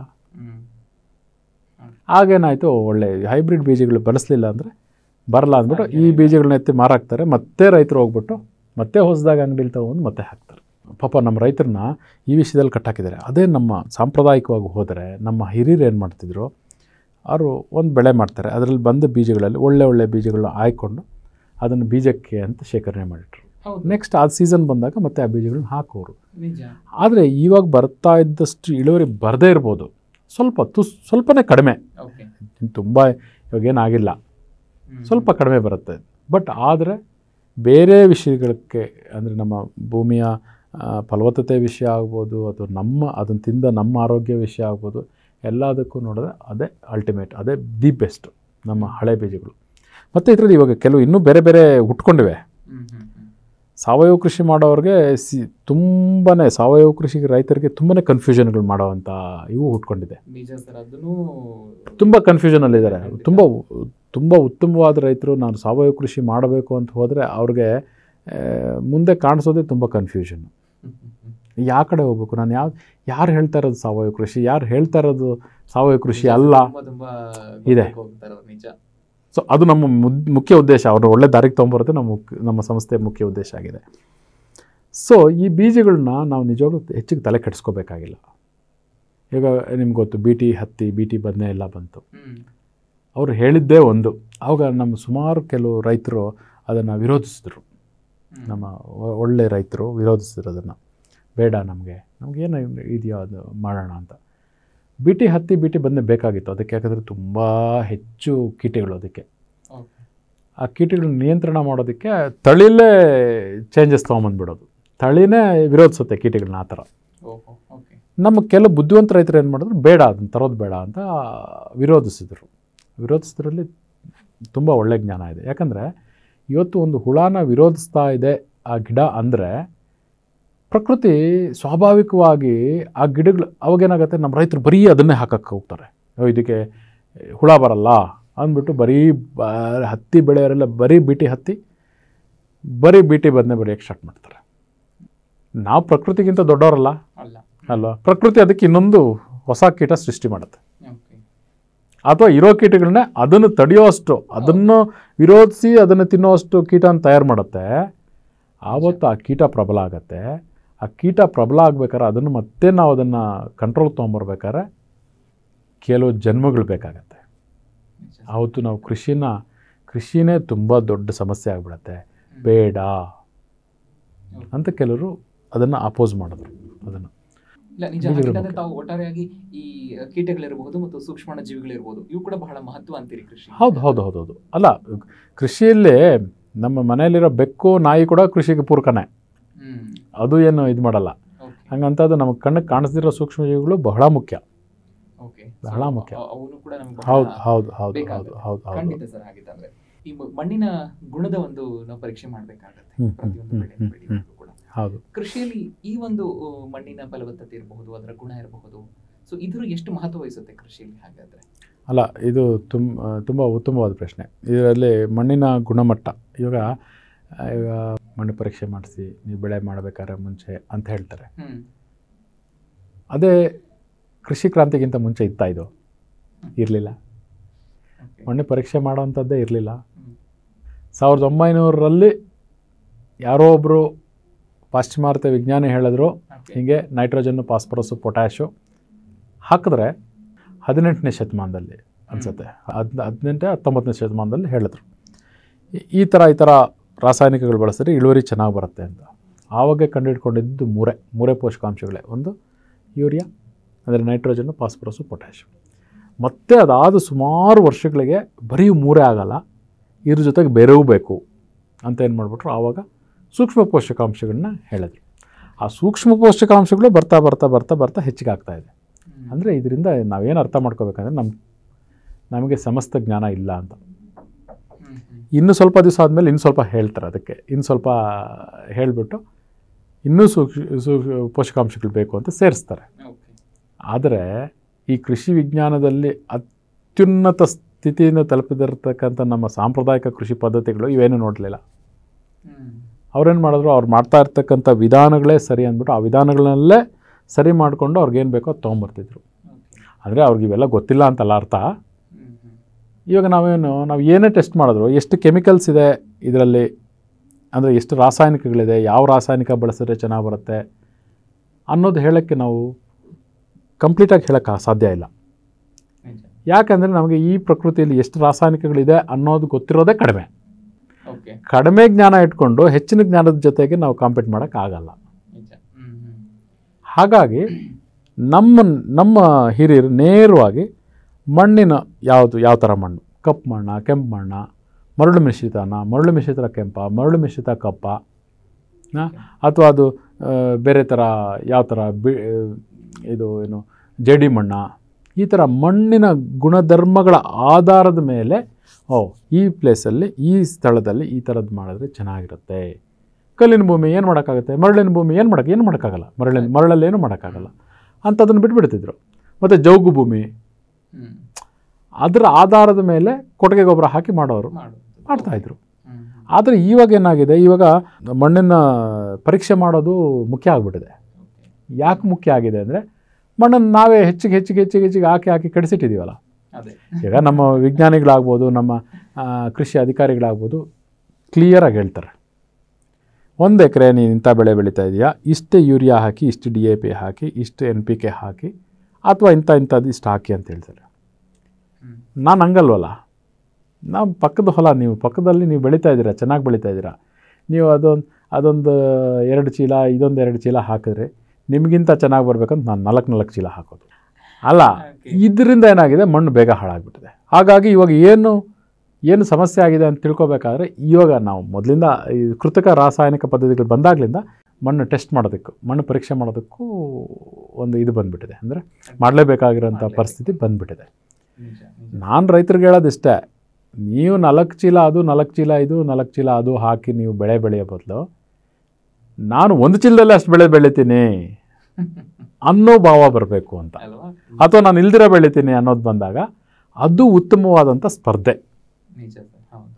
ಆಗೇನಾಯಿತು ಒಳ್ಳೆ ಹೈಬ್ರಿಡ್ ಬೀಜಗಳು ಬಳಸಲಿಲ್ಲ ಅಂದರೆ ಬರಲ್ಲ ಅಂದ್ಬಿಟ್ಟು ಈ ಬೀಜಗಳನ್ನ ಎತ್ತಿ ಮಾರಾಕ್ತಾರೆ ಮತ್ತೆ ರೈತರು ಹೋಗ್ಬಿಟ್ಟು ಮತ್ತೆ ಹೊಸದಾಗಿ ಅಂಗಡಿಲಿ ತೊಗೊಂಡು ಮತ್ತೆ ಹಾಕ್ತಾರೆ ಪಾಪ ನಮ್ಮ ರೈತರನ್ನ ಈ ವಿಷಯದಲ್ಲಿ ಕಟ್ಟಾಕಿದ್ದಾರೆ ಅದೇ ನಮ್ಮ ಸಾಂಪ್ರದಾಯಿಕವಾಗಿ ಹೋದರೆ ನಮ್ಮ ಹಿರಿಯರು ಏನು ಮಾಡ್ತಿದ್ರು ಅವರು ಒಂದು ಬೆಳೆ ಮಾಡ್ತಾರೆ ಅದರಲ್ಲಿ ಬಂದ ಬೀಜಗಳಲ್ಲಿ ಒಳ್ಳೆ ಒಳ್ಳೆ ಬೀಜಗಳನ್ನ ಆಯ್ಕೊಂಡು ಅದನ್ನು ಬೀಜಕ್ಕೆ ಅಂತ ಶೇಖರಣೆ ಮಾಡಿಟ್ರು ಹೌದು ನೆಕ್ಸ್ಟ್ ಆ ಸೀಸನ್ ಬಂದಾಗ ಮತ್ತೆ ಆ ಬೀಜಗಳನ್ನ ಹಾಕೋರು ನಿಜ ಆದರೆ ಇವಾಗ ಬರ್ತಾ ಇದ್ದಷ್ಟು ಇಳುವರಿ ಬರದೇ ಇರ್ಬೋದು ಸ್ವಲ್ಪ ತುಸ್ ಸ್ವಲ್ಪನೇ ಕಡಿಮೆ ಓಕೆ ತುಂಬ ಇವಾಗೇನಾಗಿಲ್ಲ ಸ್ವಲ್ಪ ಕಡಿಮೆ ಬರುತ್ತೆ ಬಟ್ ಆದರೆ ಬೇರೆ ವಿಷಯಗಳಿಗೆ ಅಂದರೆ ನಮ್ಮ ಭೂಮಿಯ ಆ, ಫಲವತ್ತತೆ ವಿಷಯ ಆಗ್ಬೋದು ಅಥವಾ ನಮ್ಮ ಅದನ್ನು ತಿಂದ ನಮ್ಮ ಆರೋಗ್ಯ ವಿಷಯ ಆಗ್ಬೋದು ಎಲ್ಲದಕ್ಕೂ ನೋಡಿದ್ರೆ ಅದೇ ಅಲ್ಟಿಮೇಟ್ ಅದೇ ದಿ ಬೆಸ್ಟ್ ನಮ್ಮ ಹಳೆ ಬೀಜಗಳು ಮತ್ತು ಇದರಲ್ಲಿ ಇವಾಗ ಕೆಲವು ಇನ್ನೂ ಬೇರೆ ಬೇರೆ ಹುಟ್ಕೊಂಡಿವೆ ಹ್ಮ್ ಹ್ಮ್ ಹ್ಮ್ ಸಾವಯವ ಕೃಷಿ ಮಾಡೋರಿಗೆ ಸಿ ತುಂಬಾ ಸಾವಯವ ಕೃಷಿಗೆ ರೈತರಿಗೆ ತುಂಬಾ ಕನ್ಫ್ಯೂಷನ್ಗಳು ಮಾಡೋವಂಥ ಇವು ಹುಟ್ಕೊಂಡಿದೆ ನಿಜ ಸರ್ ಅದನ್ನು ತುಂಬ ಕನ್ಫ್ಯೂಷನಲ್ಲಿದ್ದಾರೆ ತುಂಬ ತುಂಬ ಉತ್ತಮವಾದ ರೈತರು ನಾನು ಸಾವಯವ ಕೃಷಿ ಮಾಡಬೇಕು ಅಂತ ಹೋದರೆ ಅವ್ರಿಗೆ ಆ, ಮುಂದೆ ಕಾಣಿಸೋದೇ ತುಂಬ ಕನ್ಫ್ಯೂಷನ್ ಹ್ಮ್ ಹ್ಮ್ ಹ್ಮ್. ಯಾವ ಕಡೆ ಹೋಗ್ಬೇಕು ನಾನು ಯಾವ ಯಾರು ಹೇಳ್ತಾ ಇರೋದು ಸಾವಯವ ಕೃಷಿ ಯಾರು ಹೇಳ್ತಾ ಇರೋದು ಸಾವಯವ ಕೃಷಿ ಅಲ್ಲ ತುಂಬಾ ತುಂಬಾ ಇದೆ. ಗೊತ್ತಾಗ್ ಹೋಗ್ತಾರೆ ಅವ್ರು, ನಿಜ ಸೊ ಅದು ನಮ್ಮ ಮುದ್- ಮುಖ್ಯ ಉದ್ದೇಶ ಅವರು ಒಳ್ಳೆ ದಾರಿಗೆ ತೊಗೊಂಬರೋದೇ ನಮ್ಮ ಮುಖ್ಯ ನಮ್ಮ ಸಂಸ್ಥೆಯ ಮುಖ್ಯ ಉದ್ದೇಶ ಆಗಿದೆ ಸೊ ಈ ಬೀಜಗಳನ್ನ ನಾವು ನಿಜವಾಗ್ಲೂ ಹೆಚ್ಚಿಗೆ ತಲೆ ಕೆಡಿಸ್ಕೋಬೇಕಾಗಿಲ್ಲ ಈಗ ನಿಮ್ಗೆ ಗೊತ್ತು ಬಿ ಟಿ ಹತ್ತಿ ಬಿ ಟಿ ಬದನೆ ಎಲ್ಲ ಬಂತು ಹ್ಮ್ ಅವರು ಹೇಳಿದ್ದೇ ಒಂದು ಆವಾಗ ನಮ್ಮ ಸುಮಾರು ಕೆಲವು ರೈತರು ಅದನ್ನು ವಿರೋಧಿಸಿದ್ರು ಹ್ಮ್. ನಮ್ಮ ಒ- ಒಳ್ಳೆ ರೈತರು ವಿರೋಧಿಸಿದ್ರು ಅದನ್ನು ಬೇಡ ನಮಗೆ ನಮಗೇನು ಇದೆಯೋ ಅದು ಮಾಡೋಣ ಅಂತ ಬಿ ಟಿ ಹತ್ತಿ ಬಿ ಟಿ ಬಂದೇ ಬೇಕಾಗಿತ್ತು ಅದಕ್ಕೆ ಯಾಕಂದರೆ ತುಂಬ ಹೆಚ್ಚು ಕೀಟಗಳು ಅದಕ್ಕೆ ಓಕೆ ಆ ಕೀಟಗಳನ್ನ ನಿಯಂತ್ರಣ ಮಾಡೋದಕ್ಕೆ ತಳಿಲೇ ಚೇಂಜಸ್ ತೊಗೊಂಬಂದ್ಬಿಡೋದು ತಳಿನೇ ವಿರೋಧಿಸುತ್ತೆ ಕೀಟಗಳನ್ನ ಆ ಥರ ಓಹೋ ಓಕೆ ನಮ್ಮ ಕೆಲವು ಬುದ್ಧಿವಂತ ರೈತರು ಏನು ಮಾಡಿದ್ರು ಬೇಡ ಅದನ್ನು ತರೋದು ಬೇಡ ಅಂತ ವಿರೋಧಿಸಿದರು ವಿರೋಧಿಸಿದ್ರಲ್ಲಿ ತುಂಬ ಒಳ್ಳೆ ಜ್ಞಾನ ಇದೆ ಯಾಕಂದರೆ ಇವತ್ತು ಒಂದು ಹುಳನ ವಿರೋಧಿಸ್ತಾ ಇದೆ ಆ ಗಿಡ ಅಂದರೆ ಪ್ರಕೃತಿ ಸ್ವಾಭಾವಿಕವಾಗಿ ಆ ಗಿಡಗಳು ಅವಾಗೇನಾಗುತ್ತೆ ನಮ್ಮ ರೈತರು ಬರೀ ಅದನ್ನೇ ಹಾಕಕ್ಕೆ ಹೋಗ್ತಾರೆ ಅಯ್ಯೋ, ಇದಕ್ಕೆ ಹುಳ ಬರಲ್ಲ ಅಂದ್ಬಿಟ್ಟು ಬರೀ ಬ ಹತ್ತಿ ಬೆಳೆಯೋರೆಲ್ಲ ಬರೀ ಬೀಟಿ ಹತ್ತಿ ಬರೀ ಬೀಟಿ ಬದನೆ ಬೆಳೆಯೋಕ್ಕೆ ಸ್ಟಾರ್ಟ್ ಮಾಡ್ತಾರೆ ನಾವು ಪ್ರಕೃತಿಗಿಂತ ದೊಡ್ಡವರಲ್ಲ ಅಲ್ಲ ಅಲ್ವಾ ಪ್ರಕೃತಿ ಅದಕ್ಕೆ ಇನ್ನೊಂದು ಹೊಸ ಕೀಟ ಸೃಷ್ಟಿ ಮಾಡುತ್ತೆ ಓಕೆ ಅಥವಾ ಇರೋ ಕೀಟಗಳನ್ನ ಅದನ್ನು ತಡೆಯೋಷ್ಟು ಅದನ್ನು ವಿರೋಧಿಸಿ ಅದನ್ನು ತಿನ್ನೋಷ್ಟು ಕೀಟನ ತಯಾರು ಮಾಡುತ್ತೆ ಆವತ್ತು ಆ ಕೀಟ ಪ್ರಬಲ ಆಗತ್ತೆ ಆ ಕೀಟ ಪ್ರಬಲ ಆಗ್ಬೇಕಾದ್ರೆ ಅದನ್ನು ಮತ್ತೆ ನಾವು ಅದನ್ನು ಕಂಟ್ರೋಲ್ ತೊಗೊಂಬರ್ಬೇಕಾದ್ರೆ ಕೆಲವು ಜನ್ಮಗಳು ಬೇಕಾಗತ್ತೆ ನಿಜ. ಆವತ್ತು ನಾವು ಕೃಷಿನ ಕೃಷಿನೇ ತುಂಬ ದೊಡ್ಡ ಸಮಸ್ಯೆ ಆಗಿಬಿಡತ್ತೆ ಬೇಡ ಅಂತ ಕೆಲವರು ಅದನ್ನು ಅಪೋಸ್ ಮಾಡಿದ್ರು ಅದನ್ನು ಇಲ್ಲ ನಿಜ ಬೀಜಗಳು ಯಾಕಂದ್ರೆ ಮುಖ್ಯ. ತಾವು ಒಟ್ಟಾರೆಯಾಗಿ ಈ ಕೀಟಗಳಿರಬಹುದು ಮತ್ತು ಸೂಕ್ಷ್ಮ ಜೀವಿಗಳಿರಬಹುದು ಇವು ಕೂಡ ಬಹಳ ಮಹತ್ವ ಅಂತೀರಿ ಕೃಷಿ ಹೌದು ಹೌದು ಹೌದು ಹೌದು ಅಲ್ಲ ಕೃಷಿಯಲ್ಲಿ ನಮ್ಮ ಮನೆಯಲ್ಲಿರೋ ಬೆಕ್ಕು ನಾಯಿ ಕೂಡ ಕೃಷಿಗೆ ಪೂರಕನೇ ಹ್ಮ್ ಅದು ಏನು ಇದು ಮಾಡಲ್ಲ ಓಕೆ ಹಂಗಂತದ್ದು ನಮಗೆ ಕಣ್ಣಿಗೆ ಕಾಣಿಸ್ದಿರೋ ಸೂಕ್ಷ್ಮಜೀವಿಗಳು ಬಹಳ ಮುಖ್ಯ ಓಕೆ ಬಹಳ ಮುಖ್ಯ. ಅವನು ಕೂಡ ನಮ್ಗೆ ಹೌದು ಬಹಳ ಹೌದು ಹೌದು ಹೌದು ಬೇಕಾಗುತ್ತೆ. ಹೌದು ಹೌದು ಖಂಡಿತ ಸರ್ ಹಾಗಿತ್ತಂದ್ರೆ ಈ ಮ- ಮಣ್ಣಿನ ಗುಣದ ಒಂದು ನಾವು ಪರೀಕ್ಷೆ ಮಾಡಬೇಕಾಗತ್ತೆ ಹ್ಮ್, ಹ್ಮ್, ಪ್ರತಿಯೊಂದು ಹ್ಮ್, ಬೆಳೆ ಹ್ಮ್, ಬೆಳೆಯುವಾಗ್ಲೂ ಕೂಡ ಹೌದು ಕೃಷಿಯಲ್ಲಿ ಈ ಒಂದು ಆ, ಮಣ್ಣಿನ ಫಲವತ್ತತೆ ಇರಬಹುದು ಅದರ ಗುಣ ಇರಬಹುದು ಸೊ ಇದ್ರ ಎಷ್ಟು ಮಹತ್ವ ವಹಿಸುತ್ತೆ ಕೃಷಿಯಲ್ಲಿ ಹಾಗಾದ್ರೆ ಅಲ್ಲ ಇದು ತುಂಬ ತುಂಬ ಉತ್ತಮವಾದ ಪ್ರಶ್ನೆ ಇದರಲ್ಲಿ ಮಣ್ಣಿನ ಗುಣಮಟ್ಟ ಇವಾಗ ಆ, ಇವಾಗ ಮಣ್ಣು ಪರೀಕ್ಷೆ ಮಾಡಿಸಿ ನೀವು ಬೆಳೆ ಮಾಡಬೇಕಾದ್ರೆ ಮುಂಚೆ ಅಂತ ಹೇಳ್ತಾರೆ ಹ್ಮ್ ಅದೇ ಕೃಷಿ ಕ್ರಾಂತಿಗಿಂತ ಮುಂಚೆ ಇತ್ತಾ ಇದು ಇರಲಿಲ್ಲ ಓಕೆ ಮಣ್ಣು ಪರೀಕ್ಷೆ ಮಾಡೋವಂಥದ್ದೇ ಇರಲಿಲ್ಲ ಹ್ಮ್. ಸಾವಿರದ ಒಂಬೈನೂರರಲ್ಲಿ ಯಾರೋ ಒಬ್ಬರು ಪಾಶ್ಚಿಮಾತ್ಯ ವಿಜ್ಞಾನಿ ಹೇಳಿದ್ರು ಓಕೆ. ಹೀಗೆ ನೈಟ್ರೋಜನ್ನು ಫಾಸ್ಫರಸ್ಸು ಪೊಟ್ಯಾಶು ಹಾಕಿದ್ರೆ ಹದಿನೆಂಟನೇ ಶತಮಾನದಲ್ಲಿ ಅನಿಸುತ್ತೆ ಹದ್ ಹದಿನೆಂಟು ಹತ್ತೊಂಬತ್ತನೇ ಶತಮಾನದಲ್ಲಿ ಹೇಳಿದ್ರು ಈ- ಈ ಥರ ಈ ಥರ ರಾಸಾಯನಿಕಗಳು ಬಳಸಿದ್ರೆ ಇಳುವರಿ ಚೆನ್ನಾಗಿ ಬರುತ್ತೆ ಅಂತ ಆವಾಗ ಕಂಡುಹಿಡ್ಕೊಂಡಿದ್ದು ಮೂರೇ ಮೂರೇ ಪೋಷಕಾಂಶಗಳೇ ಒಂದು ಯೂರಿಯಾ ಅಂದರೆ ನೈಟ್ರೋಜನ್ನು ಫಾಸ್ಫರಸ್ಸು ಪೊಟ್ಯಾಶು ಮತ್ತೆ ಅದಾದ ಸುಮಾರು ವರ್ಷಗಳಿಗೆ ಬರೀ ಮೂರೇ ಆಗಲ್ಲ ಇದ್ರ ಜೊತೆಗೆ ಬೇರೆವೂ ಬೇಕು ಅಂತ ಏನು ಮಾಡಿಬಿಟ್ರು ಆವಾಗ ಸೂಕ್ಷ್ಮ ಪೋಷಕಾಂಶಗಳನ್ನ ಹೇಳಿದ್ರು ಆ ಸೂಕ್ಷ್ಮ ಪೋಷಕಾಂಶಗಳು ಬರ್ತಾ ಬರ್ತಾ ಬರ್ತಾ ಬರ್ತಾ ಹೆಚ್ಚಿಗೆ ಆಗ್ತಾ ಇದೆ ಹ್ಮ್. ಅಂದರೆ ಇದರಿಂದ ನಾವೇನು ಅರ್ಥ ಮಾಡ್ಕೋಬೇಕಂದ್ರೆ ನಮ್ಮ ನಮಗೆ ಸಮಸ್ತ ಜ್ಞಾನ ಇಲ್ಲ ಅಂತ ಹ್ಮ್, ಹ್ಮ್. ಇನ್ನು ಸ್ವಲ್ಪ ದಿವಸ ಆದಮೇಲೆ ಇನ್ನು ಸ್ವಲ್ಪ ಹೇಳ್ತಾರೆ ಅದಕ್ಕೆ ಇನ್ನು ಸ್ವಲ್ಪ ಹೇಳಿಬಿಟ್ಟು ಇನ್ನೂ ಸೂಕ್ಷ್ಮ ಸೂಕ್ಷ್ಮ ಪೋಷಕಾಂಶಗಳು ಬೇಕು ಅಂತ ಸೇರಿಸ್ತಾರೆ ಓಕೆ ಆದರೆ ಈ ಕೃಷಿ ವಿಜ್ಞಾನದಲ್ಲಿ ಅತ್ಯುನ್ನತ ಸ್- ಸ್ಥಿತಿಯನ್ನು ತಲುಪಿದಿರ್ತಕ್ಕಂಥ ನಮ್ಮ ಸಾಂಪ್ರದಾಯಿಕ ಕೃಷಿ ಪದ್ಧತಿಗಳು ಇವೇನು ನೋಡಲಿಲ್ಲ ಹ್ಮ್. ಅವ್ರೇನು ಮಾಡಿದ್ರು ಅವ್ರು ಮಾಡ್ತಾ ಇರ್ತಕ್ಕಂಥ ವಿಧಾನಗಳೇ ಸರಿ ಅಂದ್ಬಿಟ್ಟು ಆ ವಿಧಾನಗಳನ್ನಲ್ಲೇ ಸರಿ ಮಾಡಿಕೊಂಡು ಅವ್ರಿಗೇನು ಬೇಕೋ ಅದು ತೊಗೊಂಬರ್ತಿದ್ರು Okay. ಅಂದರೆ ಅವ್ರಿಗೆ ಇವೆಲ್ಲ ಗೊತ್ತಿಲ್ಲ ಅಂತಲ್ಲ ಅರ್ಥ ಹ್ಮ್, ಹ್ಮ್. ಇವಾಗ ನಾವೇನು ನಾವು ಏನೇ ಟೆಸ್ಟ್ ಮಾಡಿದ್ರು ಎಷ್ಟು ಕೆಮಿಕಲ್ಸ್ ಇದೆ ಇದರಲ್ಲಿ ಅಂದರೆ ಎಷ್ಟು ರಾಸಾಯನಿಕಗಳಿದೆ ಯಾವ ರಾಸಾಯನಿಕ ಬಳಸಿದ್ರೆ ಚೆನ್ನಾಗಿ ಬರುತ್ತೆ ಅನ್ನೋದು ಹೇಳೋಕ್ಕೆ ನಾವು ಕಂಪ್ಲೀಟಾಗಿ ಹೇಳೋಕ್ಕೆ ಸಾಧ್ಯ ಇಲ್ಲ ನಿಜ. ಯಾಕಂದರೆ ನಮಗೆ ಈ ಪ್ರಕೃತಿಯಲ್ಲಿ ಎಷ್ಟು ರಾಸಾಯನಿಕಗಳಿದೆ ಅನ್ನೋದು ಗೊತ್ತಿರೋದೇ ಕಡಿಮೆ Okay. ಕಡಿಮೆ ಜ್ಞಾನ ಇಟ್ಕೊಂಡು ಹೆಚ್ಚಿನ ಜ್ಞಾನದ ಜೊತೆಗೆ ನಾವು ಕಾಂಪೀಟ್ ಮಾಡೋಕ್ಕಾಗಲ್ಲ ನಿಜ. ಹ್ಮ್, ಹ್ಮ್. ಹಾಗಾಗಿ ನಮ್ಮ ನಮ್ಮ ಹಿರಿಯರು ನೇರವಾಗಿ ಮಣ್ಣಿನ ಯಾವುದು ಯಾವ ಥರ ಮಣ್ಣು ಕಪ್ಪು ಮಣ್ಣ ಕೆಂಪು ಮಣ್ಣ ಮರಳು ಮಿಶ್ರಿತನ ಮರಳು ಮಿಶ್ರಿತ ಕೆಂಪ ಮರಳು ಮಿಶ್ರಿತ ಕಪ್ಪ ಅಥವಾ ಅದು ಆ, ಬೇರೆ ಥರ ಯಾವ ಥರ ಬಿ ಇದು ಏನು ಜೇಡಿ ಮಣ್ಣ ಈ ಥರ ಮಣ್ಣಿನ ಗುಣಧರ್ಮಗಳ ಆಧಾರದ ಮೇಲೆ ಓ ಈ ಪ್ಲೇಸಲ್ಲಿ ಈ ಸ್ಥಳದಲ್ಲಿ ಈ ಥರದ್ದು ಮಾಡಿದ್ರೆ ಚೆನ್ನಾಗಿರುತ್ತೆ ಕಲ್ಲಿನ ಭೂಮಿ ಏನು ಮಾಡೋಕ್ಕಾಗುತ್ತೆ ಮರಳಿನ ಭೂಮಿ ಏನು ಮಾಡೋಕ್ಕೆ ಏನು ಮಾಡೋಕ್ಕಾಗಲ್ಲ ಮರಳಿನ ಮರಳಲ್ಲಿ ಏನು ಮಾಡೋಕ್ಕಾಗಲ್ಲ ಅಂಥದ್ದನ್ನು ಬಿಟ್ಬಿಡ್ತಿದ್ರು ಮತ್ತು ಜೌಗು ಭೂಮಿ ಹ್ಮ್. ಅದರ ಆಧಾರದ ಮೇಲೆ ಕೊಟ್ಟಿಗೆ ಗೊಬ್ಬರ ಹಾಕಿ ಮಾಡೋರು ಮಾಡು. ಮಾಡ್ತಾಯಿದ್ರು ಹ್ಮ್. ಆದರೆ ಇವಾಗ ಏನಾಗಿದೆ ಇವಾಗ ಮಣ್ಣಿನ ಪರೀಕ್ಷೆ ಮಾಡೋದು ಮುಖ್ಯ ಆಗಿಬಿಟ್ಟಿದೆ Okay. ಯಾಕೆ ಮುಖ್ಯ ಆಗಿದೆ ಅಂದರೆ ಮಣ್ಣನ್ನು ನಾವೇ ಹೆಚ್ಚಿಗೆ ಹೆಚ್ಚಿಗೆ ಹೆಚ್ಚಿಗೆ ಹೆಚ್ಚಿಗೆ ಹಾಕಿ ಹಾಕಿ ಕೆಡಿಸಿಟ್ಟಿದ್ದೀವಲ್ಲ ಅದೇ ಈಗ ನಮ್ಮ ವಿಜ್ಞಾನಿಗಳಾಗ್ಬೋದು ನಮ್ಮ ಆ, ಕೃಷಿ ಅಧಿಕಾರಿಗಳಾಗ್ಬೋದು ಕ್ಲಿಯರಾಗಿ ಹೇಳ್ತಾರೆ ಒಂದು ಎಕರೆ ನೀನು ಇಂಥ ಬೆಳೆ ಬೆಳೀತಾ ಇದೆಯಾ ಇಷ್ಟು ಯೂರಿಯಾ ಹಾಕಿ ಇಷ್ಟು ಡಿ ಎ ಪಿ ಹಾಕಿ ಇಷ್ಟು ಎನ್ ಪಿ ಕೆ ಹಾಕಿ ಅಥವಾ ಇಂಥ ಇಂಥದ್ದು ಇಷ್ಟು ಹಾಕಿ ಅಂತ ಹೇಳ್ತಾರೆ ಹ್ಮ್. ನಾನು ಹಂಗಲ್ವಲ್ಲ ನಾವು ಪಕ್ಕದ ಹೊಲ ನೀವು ಪಕ್ಕದಲ್ಲಿ ನೀವು ಬೆಳೀತಾ ಇದ್ದೀರಾ ಚೆನ್ನಾಗಿ ಬೆಳೀತಾ ಇದ್ದೀರಾ ನೀವು ಅದೊಂದು ಅದೊಂದು ಎರಡು ಚೀಲ ಇದೊಂದು ಎರಡು ಚೀಲ ಹಾಕಿದ್ರೆ ನಿಮಗಿಂತ ಚೆನ್ನಾಗಿ ಬರ್ಬೇಕಂತ ನಾನು ನಾಲ್ಕು ನಾಲ್ಕು ಚೀಲ ಹಾಕೋದು ಅಲ್ಲ Okay. ಇದರಿಂದ ಏನಾಗಿದೆ ಮಣ್ಣು ಬೇಗ ಹಾಳಾಗ್ಬಿಟ್ಟಿದೆ ಹಾಗಾಗಿ ಇವಾಗ ಏನು ಏನು ಸಮಸ್ಯೆ ಆಗಿದೆ ಅಂತ ತಿಳ್ಕೊಬೇಕಾದ್ರೆ ಇವಾಗ ನಾವು ಮೊದಲಿಂದ ಈ ಕೃತಕ ರಾಸಾಯನಿಕ ಪದ್ಧತಿಗಳು ಬಂದಾಗಲಿಂದ ಮಣ್ಣು ಟೆಸ್ಟ್ ಮಾಡೋದಕ್ಕೂ ಮಣ್ಣು ಪರೀಕ್ಷೆ ಮಾಡೋದಕ್ಕೂ ಒಂದು ಇದು ಬಂದ್ಬಿಟ್ಟಿದೆ ಅಂದರೆ ಮಾಡಲೇಬೇಕಾಗಿರೋಂಥ ಮಾಡ್ಲೇಬೇಕು. ಪರಿಸ್ಥಿತಿ ಬಂದ್ಬಿಟ್ಟಿದೆ ನಿಜ, ನಿಜ. ನಾನು ರೈತರಿಗೆ ಹೇಳೋದಿಷ್ಟೇ ನೀವು ನಾಲ್ಕು ಚೀಲ ಅದು ನಾಲ್ಕು ಚೀಲ ಇದು ನಾಲ್ಕು ಚೀಲ ಅದು ಹಾಕಿ ನೀವು ಬೆಳೆ ಬೆಳೆಯೋ ಬದಲು ನಾನು ಒಂದು ಚೀಲದಲ್ಲೇ ಅಷ್ಟು ಬೆಳೆ ಬೆಳಿತೀನಿ ಅನ್ನೋ ಭಾವ ಬರಬೇಕು ಅಂತ ಅಲ್ವಾ ಅಥವಾ ನಾನು ಇಲ್ದಿರ ಬೆಳಿತೀನಿ ಅನ್ನೋದು ಬಂದಾಗ ಅದು ಉತ್ತಮವಾದಂಥ ಸ್ಪರ್ಧೆ ನಿಜ ಸರ್ ಹೌದು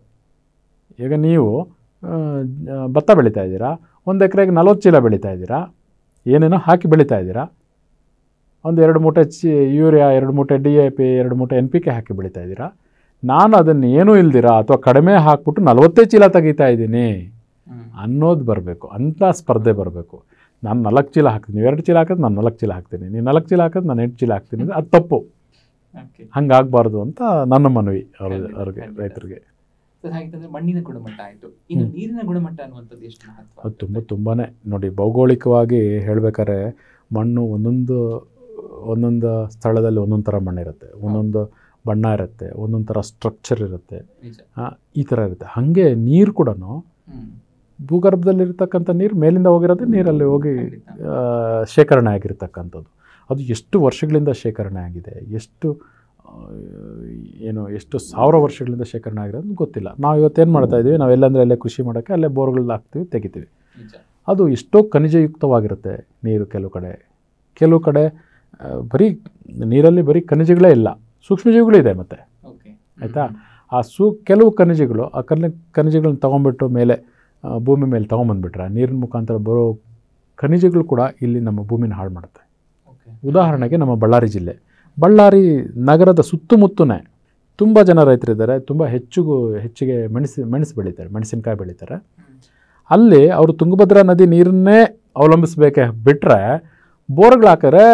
ಈಗ ನೀವು ಆ, ಜ- ಭತ್ತ ಬೆಳೀತಾ ಇದ್ದೀರಾ ಒಂದು ಎಕರೆಗೆ ನಲ್ವತ್ತು ಚೀಲ ಬೆಳೀತಾ ಇದ್ದೀರಾ ಏನೇನೋ ಹಾಕಿ ಬೆಳೀತಾ ಇದ್ದೀರಾ ಒಂದು ಎರಡು ಮೂಟೆ ಚಿ ಯೂರಿಯಾ ಎರಡು ಮೂಟೆ ಡಿ ಎ ಪಿ ಎರಡು ಮೂಟೆ ಎನ್ ಪಿ ಕೆ ಹಾಕಿ ಬೆಳೀತಾ ಇದ್ದೀರಾ ನಾನು ಅದನ್ನು ಏನೂ ಇಲ್ದಿರಾ ಅಥವಾ ಕಡಿಮೆ ಹಾಕ್ಬಿಟ್ಟು ನಲವತ್ತೇ ಚೀಲ ತೆಗಿತಾ ಇದ್ದೀನಿ ಹ್ಮ್. ಅನ್ನೋದು ಬರಬೇಕು ಅಂಥ ಸ್ಪರ್ಧೆ ಬರಬೇಕು ನಾನು ನಾಲ್ಕು ಚೀಲ ಹಾಕ್ತೀನಿ ನೀವು ಎರಡು ಚೀಲ ಹಾಕಿದ್ರೆ ನಾನು ನಾಲ್ಕು ಚೀಲ ಹಾಕ್ತೀನಿ ನೀವು ನಾಲ್ಕು ಚೀಲ ಹಾಕಿದ್ರೆ ನಾನು ಎಂಟು ಚೀಲ ಹಾಕ್ತೀನಿ ಅಂದರೆ ಅದು ತಪ್ಪು Okay. ಹಂಗಾಗಬಾರ್ದು ಅಂತ ನನ್ನ ಮನವಿ ಅವ್ರ ಖಂಡಿತ, ಅವ್ರಿಗೆ ಖಂಡಿತ. ರೈತರಿಗೆ ಸರ್ ಹಾಗಿತ್ತಂದ್ರೆ ಮಣ್ಣಿನ ಗುಣಮಟ್ಟ ಆಯ್ತು ಇನ್ನು ಹ್ಮ್. ನೀರಿನ ಗುಣಮಟ್ಟ ಅನ್ನುವಂಥದ್ದು ಎಷ್ಟು ಮಹತ್ವ ಅದು ತುಂಬ ತುಂಬಾ ನೋಡಿ ಭೌಗೋಳಿಕವಾಗಿ ಹೇಳ್ಬೇಕಾದ್ರೆ ಮಣ್ಣು ಒಂದೊಂದು ಒಂದೊಂದು ಸ್ಥಳದಲ್ಲಿ ಒಂದೊಂದು ಥರ ಮಣ್ಣಿರುತ್ತೆ ಒಂದೊಂದು ಬಣ್ಣ ಇರುತ್ತೆ ಒಂದೊಂದು ಥರ ಸ್ಟ್ರಕ್ಚರ್ ಇರುತ್ತೆ ನಿಜ ಆ, ಈ ಥರ ಇರುತ್ತೆ ಹಾಗೆ ನೀರು ಕೂಡ ಹ್ಮ್ ಭೂಗರ್ಭದಲ್ಲಿರ್ತಕ್ಕಂಥ ನೀರು ಮೇಲಿಂದ ಹೋಗಿರೋದು ನೀರಲ್ಲಿ ಹೋಗಿ ಖಂಡಿತ. ಆ, ಶೇಖರಣೆ ಆಗಿರ್ತಕ್ಕಂಥದ್ದು ಅದು ಎಷ್ಟು ವರ್ಷಗಳಿಂದ ಶೇಖರಣೆ ಆಗಿದೆ ಎಷ್ಟು ಆ, ಏನು ಎಷ್ಟು ಸಾವಿರ ವರ್ಷಗಳಿಂದ ಶೇಖರಣೆ ಆಗಿರೋದು ಗೊತ್ತಿಲ್ಲ ನಾವು ಇವತ್ತೇನು ಮಾಡ್ತಾ ಇದ್ದೀವಿ ನಾವು ಎಲ್ಲಂದ್ರೆ ಅಲ್ಲೇ ಕೃಷಿ ಮಾಡೋಕ್ಕೆ ಅಲ್ಲೇ ಬೋರ್ಗಳು ಹಾಕ್ತೀವಿ ತೆಗಿತೀವಿ ನಿಜ ಅದು ಎಷ್ಟೋ ಖನಿಜಯುಕ್ತವಾಗಿರುತ್ತೆ ನೀರು ಕೆಲವು ಕಡೆ ಕೆಲವು ಕಡೆ ಆ, ಬರೀ ನೀರಲ್ಲಿ ಬರೀ ಖನಿಜಗಳೇ ಇಲ್ಲ ಸೂಕ್ಷ್ಮಜೀವಿಗಳಿದೆ ಮತ್ತು ಓಕೆ ಆಯಿತಾ ಆ ಸೂ ಕೆಲವು ಖನಿಜಗಳು ಆ ಕನ್ ಖನಿಜಗಳನ್ನ ತೊಗೊಂಬಿಟ್ಟು ಮೇಲೆ ಆ, ಭೂಮಿ ಮೇಲೆ ತೊಗೊಂಬಂದ್ಬಿಟ್ರೆ ನೀರಿನ ಮುಖಾಂತರ ಬರೋ ಖನಿಜಗಳು ಕೂಡ ಇಲ್ಲಿ ನಮ್ಮ ಭೂಮಿನ ಹಾಳು ಮಾಡುತ್ತೆ ಓಕೆ ಉದಾಹರಣೆಗೆ ನಮ್ಮ ಬಳ್ಳಾರಿ ಜಿಲ್ಲೆ ಬಳ್ಳಾರಿ ನಗರದ ಸುತ್ತಮುತ್ತನೇ ತುಂಬ ಜನ ರೈತರಿದ್ದಾರೆ ತುಂಬ ಹೆಚ್ಚಿಗೂ ಹೆಚ್ಚಿಗೆ ಮೆಣಸು ಮೆಣಸು ಬೆಳೀತಾರೆ ಮೆಣಸಿನಕಾಯಿ ಬೆಳೀತಾರೆ ಅಲ್ಲಿ ಅವರು ತುಂಗಭದ್ರಾ ನದಿ ನೀರನ್ನೇ ಅವಲಂಬಿಸಬೇಕೆ ಬಿಟ್ಟರೆ ಬೋರ್ಗಳು ಹಾಕಿದ್ರೆ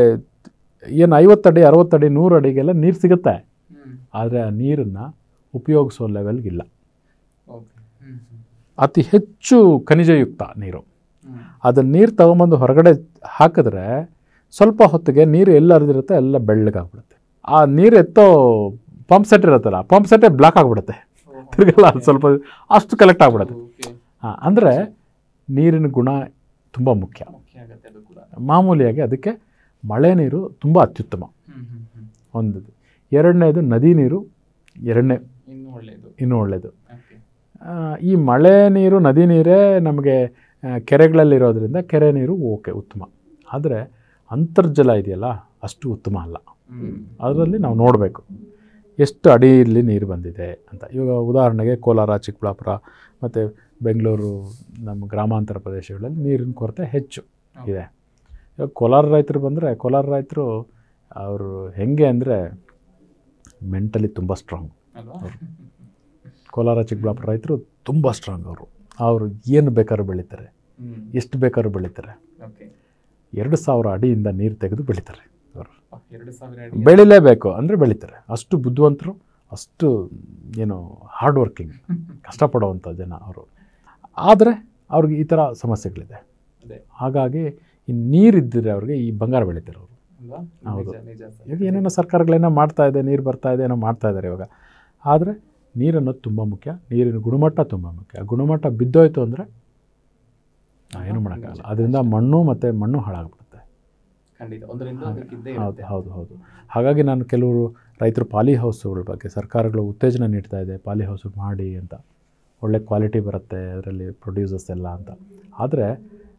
ಏನು ಐವತ್ತಡಿ ಅರವತ್ತಡಿ ನೂರು ಅಡಿಗೆಲ್ಲ ನೀರು ಸಿಗುತ್ತೆ ಹ್ಮ್ ಆದರೆ ಆ ನೀರನ್ನು ಉಪಯೋಗಿಸೋ ಲೆವೆಲ್ಗಿಲ್ಲ ಓಕೆ ಹ್ಮ್ ಹ್ಮ್ ಅತಿ ಹೆಚ್ಚು ಖನಿಜಯುಕ್ತ ನೀರು ಹ್ಮ್ ಅದನ್ನು ನೀರು ತಗೊಂಬಂದು ಹೊರಗಡೆ ಹಾಕಿದ್ರೆ ಸ್ವಲ್ಪ ಹೊತ್ತಿಗೆ ನೀರು ಎಲ್ಲ ಹರಿದಿರುತ್ತೆ ಎಲ್ಲ ಬೆಳ್ಳಗಾಗ್ಬಿಡುತ್ತೆ ಆ ನೀರು ಎತ್ತೋ ಪಂಪ್ ಸೆಟ್ ಇರುತ್ತಲ್ಲ ಪಂಪ್ ಸೆಟ್ಟೇ ಬ್ಲಾಕ್ ಆಗಿಬಿಡುತ್ತೆ ಓಹೋ. ತಿರ್ಗಲ್ಲ ಅದು ಸ್ವಲ್ಪ ಅಷ್ಟು ಕಲೆಕ್ಟ್ ಆಗಿಬಿಡುತ್ತೆ ಓಕೆ ಹಾಂ ಅಂದರೆ ನೀರಿನ ಗುಣ ತುಂಬ ಮುಖ್ಯ ಮುಖ್ಯ ಆಗತ್ತೆ ಅದು ಕೂಡ ಮಾಮೂಲಿಯಾಗಿ ಅದಕ್ಕೆ ಮಳೆ ನೀರು ತುಂಬ ಅತ್ಯುತ್ತಮ ಹ್ಮ್ ಹ್ಮ್ ಹ್ಮ್ ಒಂದು ಎರಡನೇದು ನದಿ ನೀರು ಎರಡನೇ ಇನ್ನು ಒಳ್ಳೆಯದು ಇನ್ನೂ ಒಳ್ಳೆಯದು ಓಕೆ ಆ, ಈ ಮಳೆ ನೀರು ನದಿ ನೀರೇ ನಮಗೆ ಆ, ಕೆರೆಗಳಲ್ಲಿರೋದ್ರಿಂದ ಕೆರೆ ನೀರು ಓಕೆ ಉತ್ತಮ ಆದರೆ ಅಂತರ್ಜಲ ಇದೆಯಲ್ಲ ಅಷ್ಟು ಉತ್ತಮ ಅಲ್ಲ ಹ್ಮ್ ಅದರಲ್ಲಿ ನಾವು ನೋಡಬೇಕು ಎಷ್ಟು ಅಡಿಯಲ್ಲಿ ನೀರು ಬಂದಿದೆ ಅಂತ ಇವಾಗ ಉದಾಹರಣೆಗೆ ಕೋಲಾರ ಚಿಕ್ಕಬಳ್ಳಾಪುರ ಮತ್ತು ಬೆಂಗಳೂರು ನಮ್ಮ ಗ್ರಾಮಾಂತರ ಪ್ರದೇಶಗಳಲ್ಲಿ ನೀರಿನ ಕೊರತೆ ಹೆಚ್ಚು ಇದೆ ಇವಾಗ ಕೋಲಾರ ರೈತರು ಬಂದರೆ ಕೋಲಾರ ರೈತರು ಅವರು ಹೆಂಗೆ ಅಂದರೆ ಮೆಂಟಲಿ ತುಂಬ ಸ್ಟ್ರಾಂಗ್ ಅಲ್ವಾ ಕೋಲಾರ ಚಿಕ್ಕಬಳ್ಳಾಪುರ ರೈತರು ತುಂಬ ಸ್ಟ್ರಾಂಗ್ ಅವರು ಅವರು ಏನು ಬೇಕಾದ್ರೂ ಬೆಳೀತಾರೆ ಹ್ಮ್ ಎಷ್ಟು ಬೇಕಾದ್ರೂ ಬೆಳೀತಾರೆ ಓಕೆ ಎರಡು ಸಾವಿರ ಅಡಿಯಿಂದ ನೀರು ತೆಗೆದು ಬೆಳೀತಾರೆ ಅವರು ಎರಡು ಸಾವಿರ ಅಡಿ ಬೆಳಿಲೇಬೇಕು ಅಂದರೆ ಬೆಳೀತಾರೆ ಅಷ್ಟು ಬುದ್ಧಿವಂತರು ಅಷ್ಟು ಏನು ಹಾರ್ಡ್ ವರ್ಕಿಂಗ್ ಕಷ್ಟಪಡುವಂಥ ಜನ ಅವರು ಆದರೆ ಅವ್ರಿಗೆ ಈ ಥರ ಸಮಸ್ಯೆಗಳಿದೆ ಅದೇ ಹಾಗಾಗಿ ಈ ನೀರಿದ್ದರೆ ಅವ್ರಿಗೆ ಈ ಬಂಗಾರ ಬೆಳೀತಾರೆ ಅವರು ಅಲ್ವಾ ಹೌದು. ನಿಜ ನಿಜ ಸರ್ ಈಗ ಏನೇನೋ ಸರ್ಕಾರಗಳೇನೋ ಮಾಡ್ತಾ ಇದೆ ನೀರು ಬರ್ತಾ ಇದೆ ಏನೋ ಮಾಡ್ತಾ ಇದ್ದಾರೆ ಇವಾಗ ಆದರೆ ನೀರನ್ನೋದು ತುಂಬ ಮುಖ್ಯ ನೀರಿನ ಗುಣಮಟ್ಟ ತುಂಬ ಮುಖ್ಯ ಗುಣಮಟ್ಟ ಬಿದ್ದೋಯ್ತು ಅಂದರೆ ಏನು ಮಾಡೋಕ್ಕಾಗಲ್ಲ ಅದರಿಂದ ಮಣ್ಣು ಮತ್ತು ಮಣ್ಣು ಹಾಳಾಗ್ಬಿಡುತ್ತೆ ಖಂಡಿತ ಒಂದರಿಂದ ಒಂದಕ್ಕಿದ್ದೇ ಹೌದು ಇರುತ್ತೆ ಹೌದು ಹೌದು ಹಾಗಾಗಿ ನಾನು ಕೆಲವರು ರೈತರು ಪಾಲಿ ಹೌಸ್ಗಳ ಬಗ್ಗೆ ಸರ್ಕಾರಗಳು ಉತ್ತೇಜನ ನೀಡ್ತಾ ಇದೆ ಪಾಲಿ ಹೌಸ್ ಮಾಡಿ ಅಂತ ಒಳ್ಳೆ ಕ್ವಾಲಿಟಿ ಬರುತ್ತೆ ಅದರಲ್ಲಿ ಪ್ರೊಡ್ಯೂಸರ್ಸ್ ಎಲ್ಲ ಅಂತ ಆದರೆ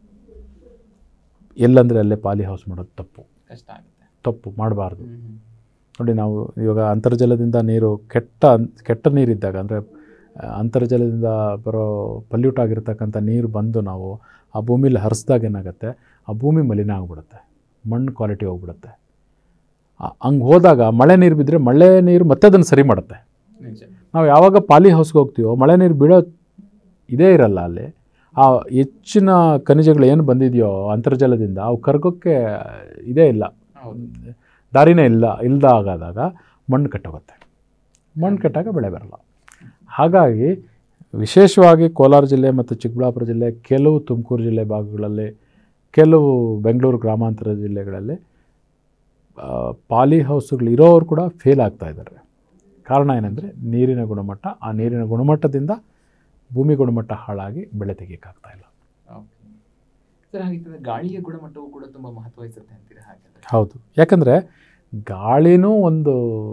ಎಲ್ಲಂದರೆ ಅಲ್ಲೇ ಪಾಲಿ ಹೌಸ್ ಮಾಡೋದು ತಪ್ಪು ಕಷ್ಟ ಆಗುತ್ತೆ ತಪ್ಪು ಮಾಡಬಾರ್ದು ಹ್ಮ್ ಹ್ಮ್. ನೋಡಿ ನಾವು ಇವಾಗ ಅಂತರ್ಜಲದಿಂದ ನೀರು ಕೆಟ್ಟ ಕೆಟ್ಟ ನೀರಿದ್ದಾಗ ಅಂದರೆ ಅಂತರ್ಜಲದಿಂದ ಬರೋ ಪಲ್ಯೂಟ್ ಆಗಿರ್ತಕ್ಕಂಥ ನೀರು ಬಂದು ನಾವು ಆ ಭೂಮಿಲಿ ಹರಿಸ್ದಾಗ ಏನಾಗುತ್ತೆ ಆ ಭೂಮಿ ಮಲಿನ ಆಗಿಬಿಡುತ್ತೆ ಮಣ್ಣು ಕ್ವಾಲಿಟಿ ಹೋಗ್ಬಿಡುತ್ತೆ ಹಂಗೆ ಹೋದಾಗ ಮಳೆ ನೀರು ಬಿದ್ದರೆ ಮಳೆ ನೀರು ಮತ್ತೆ ಅದನ್ನು ಸರಿ ಮಾಡುತ್ತೆ ನಿಜ ನಾವು ಯಾವಾಗ ಪಾಲಿ ಹೌಸ್ಗೆ ಹೋಗ್ತೀವೋ ಮಳೆ ನೀರು ಬೀಳೋ ಇದೇ ಇರಲ್ಲ ಅಲ್ಲಿ ಆ ಹೆಚ್ಚಿನ ಖನಿಜಗಳು ಏನು ಬಂದಿದೆಯೋ ಅಂತರ್ಜಲದಿಂದ ಅವು ಕರ್ಗೋಕ್ಕೆ ಇದೇ ಇಲ್ಲ ಹೌದು ದಾರಿನೇ ಇಲ್ಲ ಇಲ್ದಾಗಾದಾಗ ಮಣ್ಣು ಕಟ್ಟೋಗುತ್ತೆ ಮಣ್ಣು ಕಟ್ಟಾಗ ಬೆಳೆ ಬರಲ್ಲ ಹಾಗಾಗಿ ವಿಶೇಷವಾಗಿ ಕೋಲಾರ ಜಿಲ್ಲೆ ಮತ್ತು ಚಿಕ್ಕಬಳ್ಳಾಪುರ ಜಿಲ್ಲೆ ಕೆಲವು ತುಮಕೂರು ಜಿಲ್ಲೆ ಭಾಗಗಳಲ್ಲಿ ಕೆಲವು ಬೆಂಗಳೂರು ಗ್ರಾಮಾಂತರ ಜಿಲ್ಲೆಗಳಲ್ಲಿ ಆ, ಪಾಲಿ ಹೌಸ್ಗಳು ಇರೋರು ಕೂಡ ಫೇಲ್ ಆಗ್ತಾ ಇದ್ದಾರೆ ಕಾರಣ ಏನಂದರೆ ನೀರಿನ ಗುಣಮಟ್ಟ ಆ ನೀರಿನ ಗುಣಮಟ್ಟದಿಂದ ಭೂಮಿ ಗುಣಮಟ್ಟ ಹಾಳಾಗಿ ಬೆಳೆ ತೆಗಿಯೋಕ್ಕಾಗ್ತಾ ಇಲ್ಲ ಓಕೆ ಸರ್ ಹಾಗಿತ್ತಂದ್ರೆ ಗಾಳಿಯ ಗುಣಮಟ್ಟವು ಕೂಡ ತುಂಬಾ ಮಹತ್ವ ವಹಿಸುತ್ತೆ ಅಂತೀರಾ ಹಾಗಾದ್ರೆ ಹೌದು ಯಾಕಂದರೆ ಗಾಳಿನೂ ಒಂದು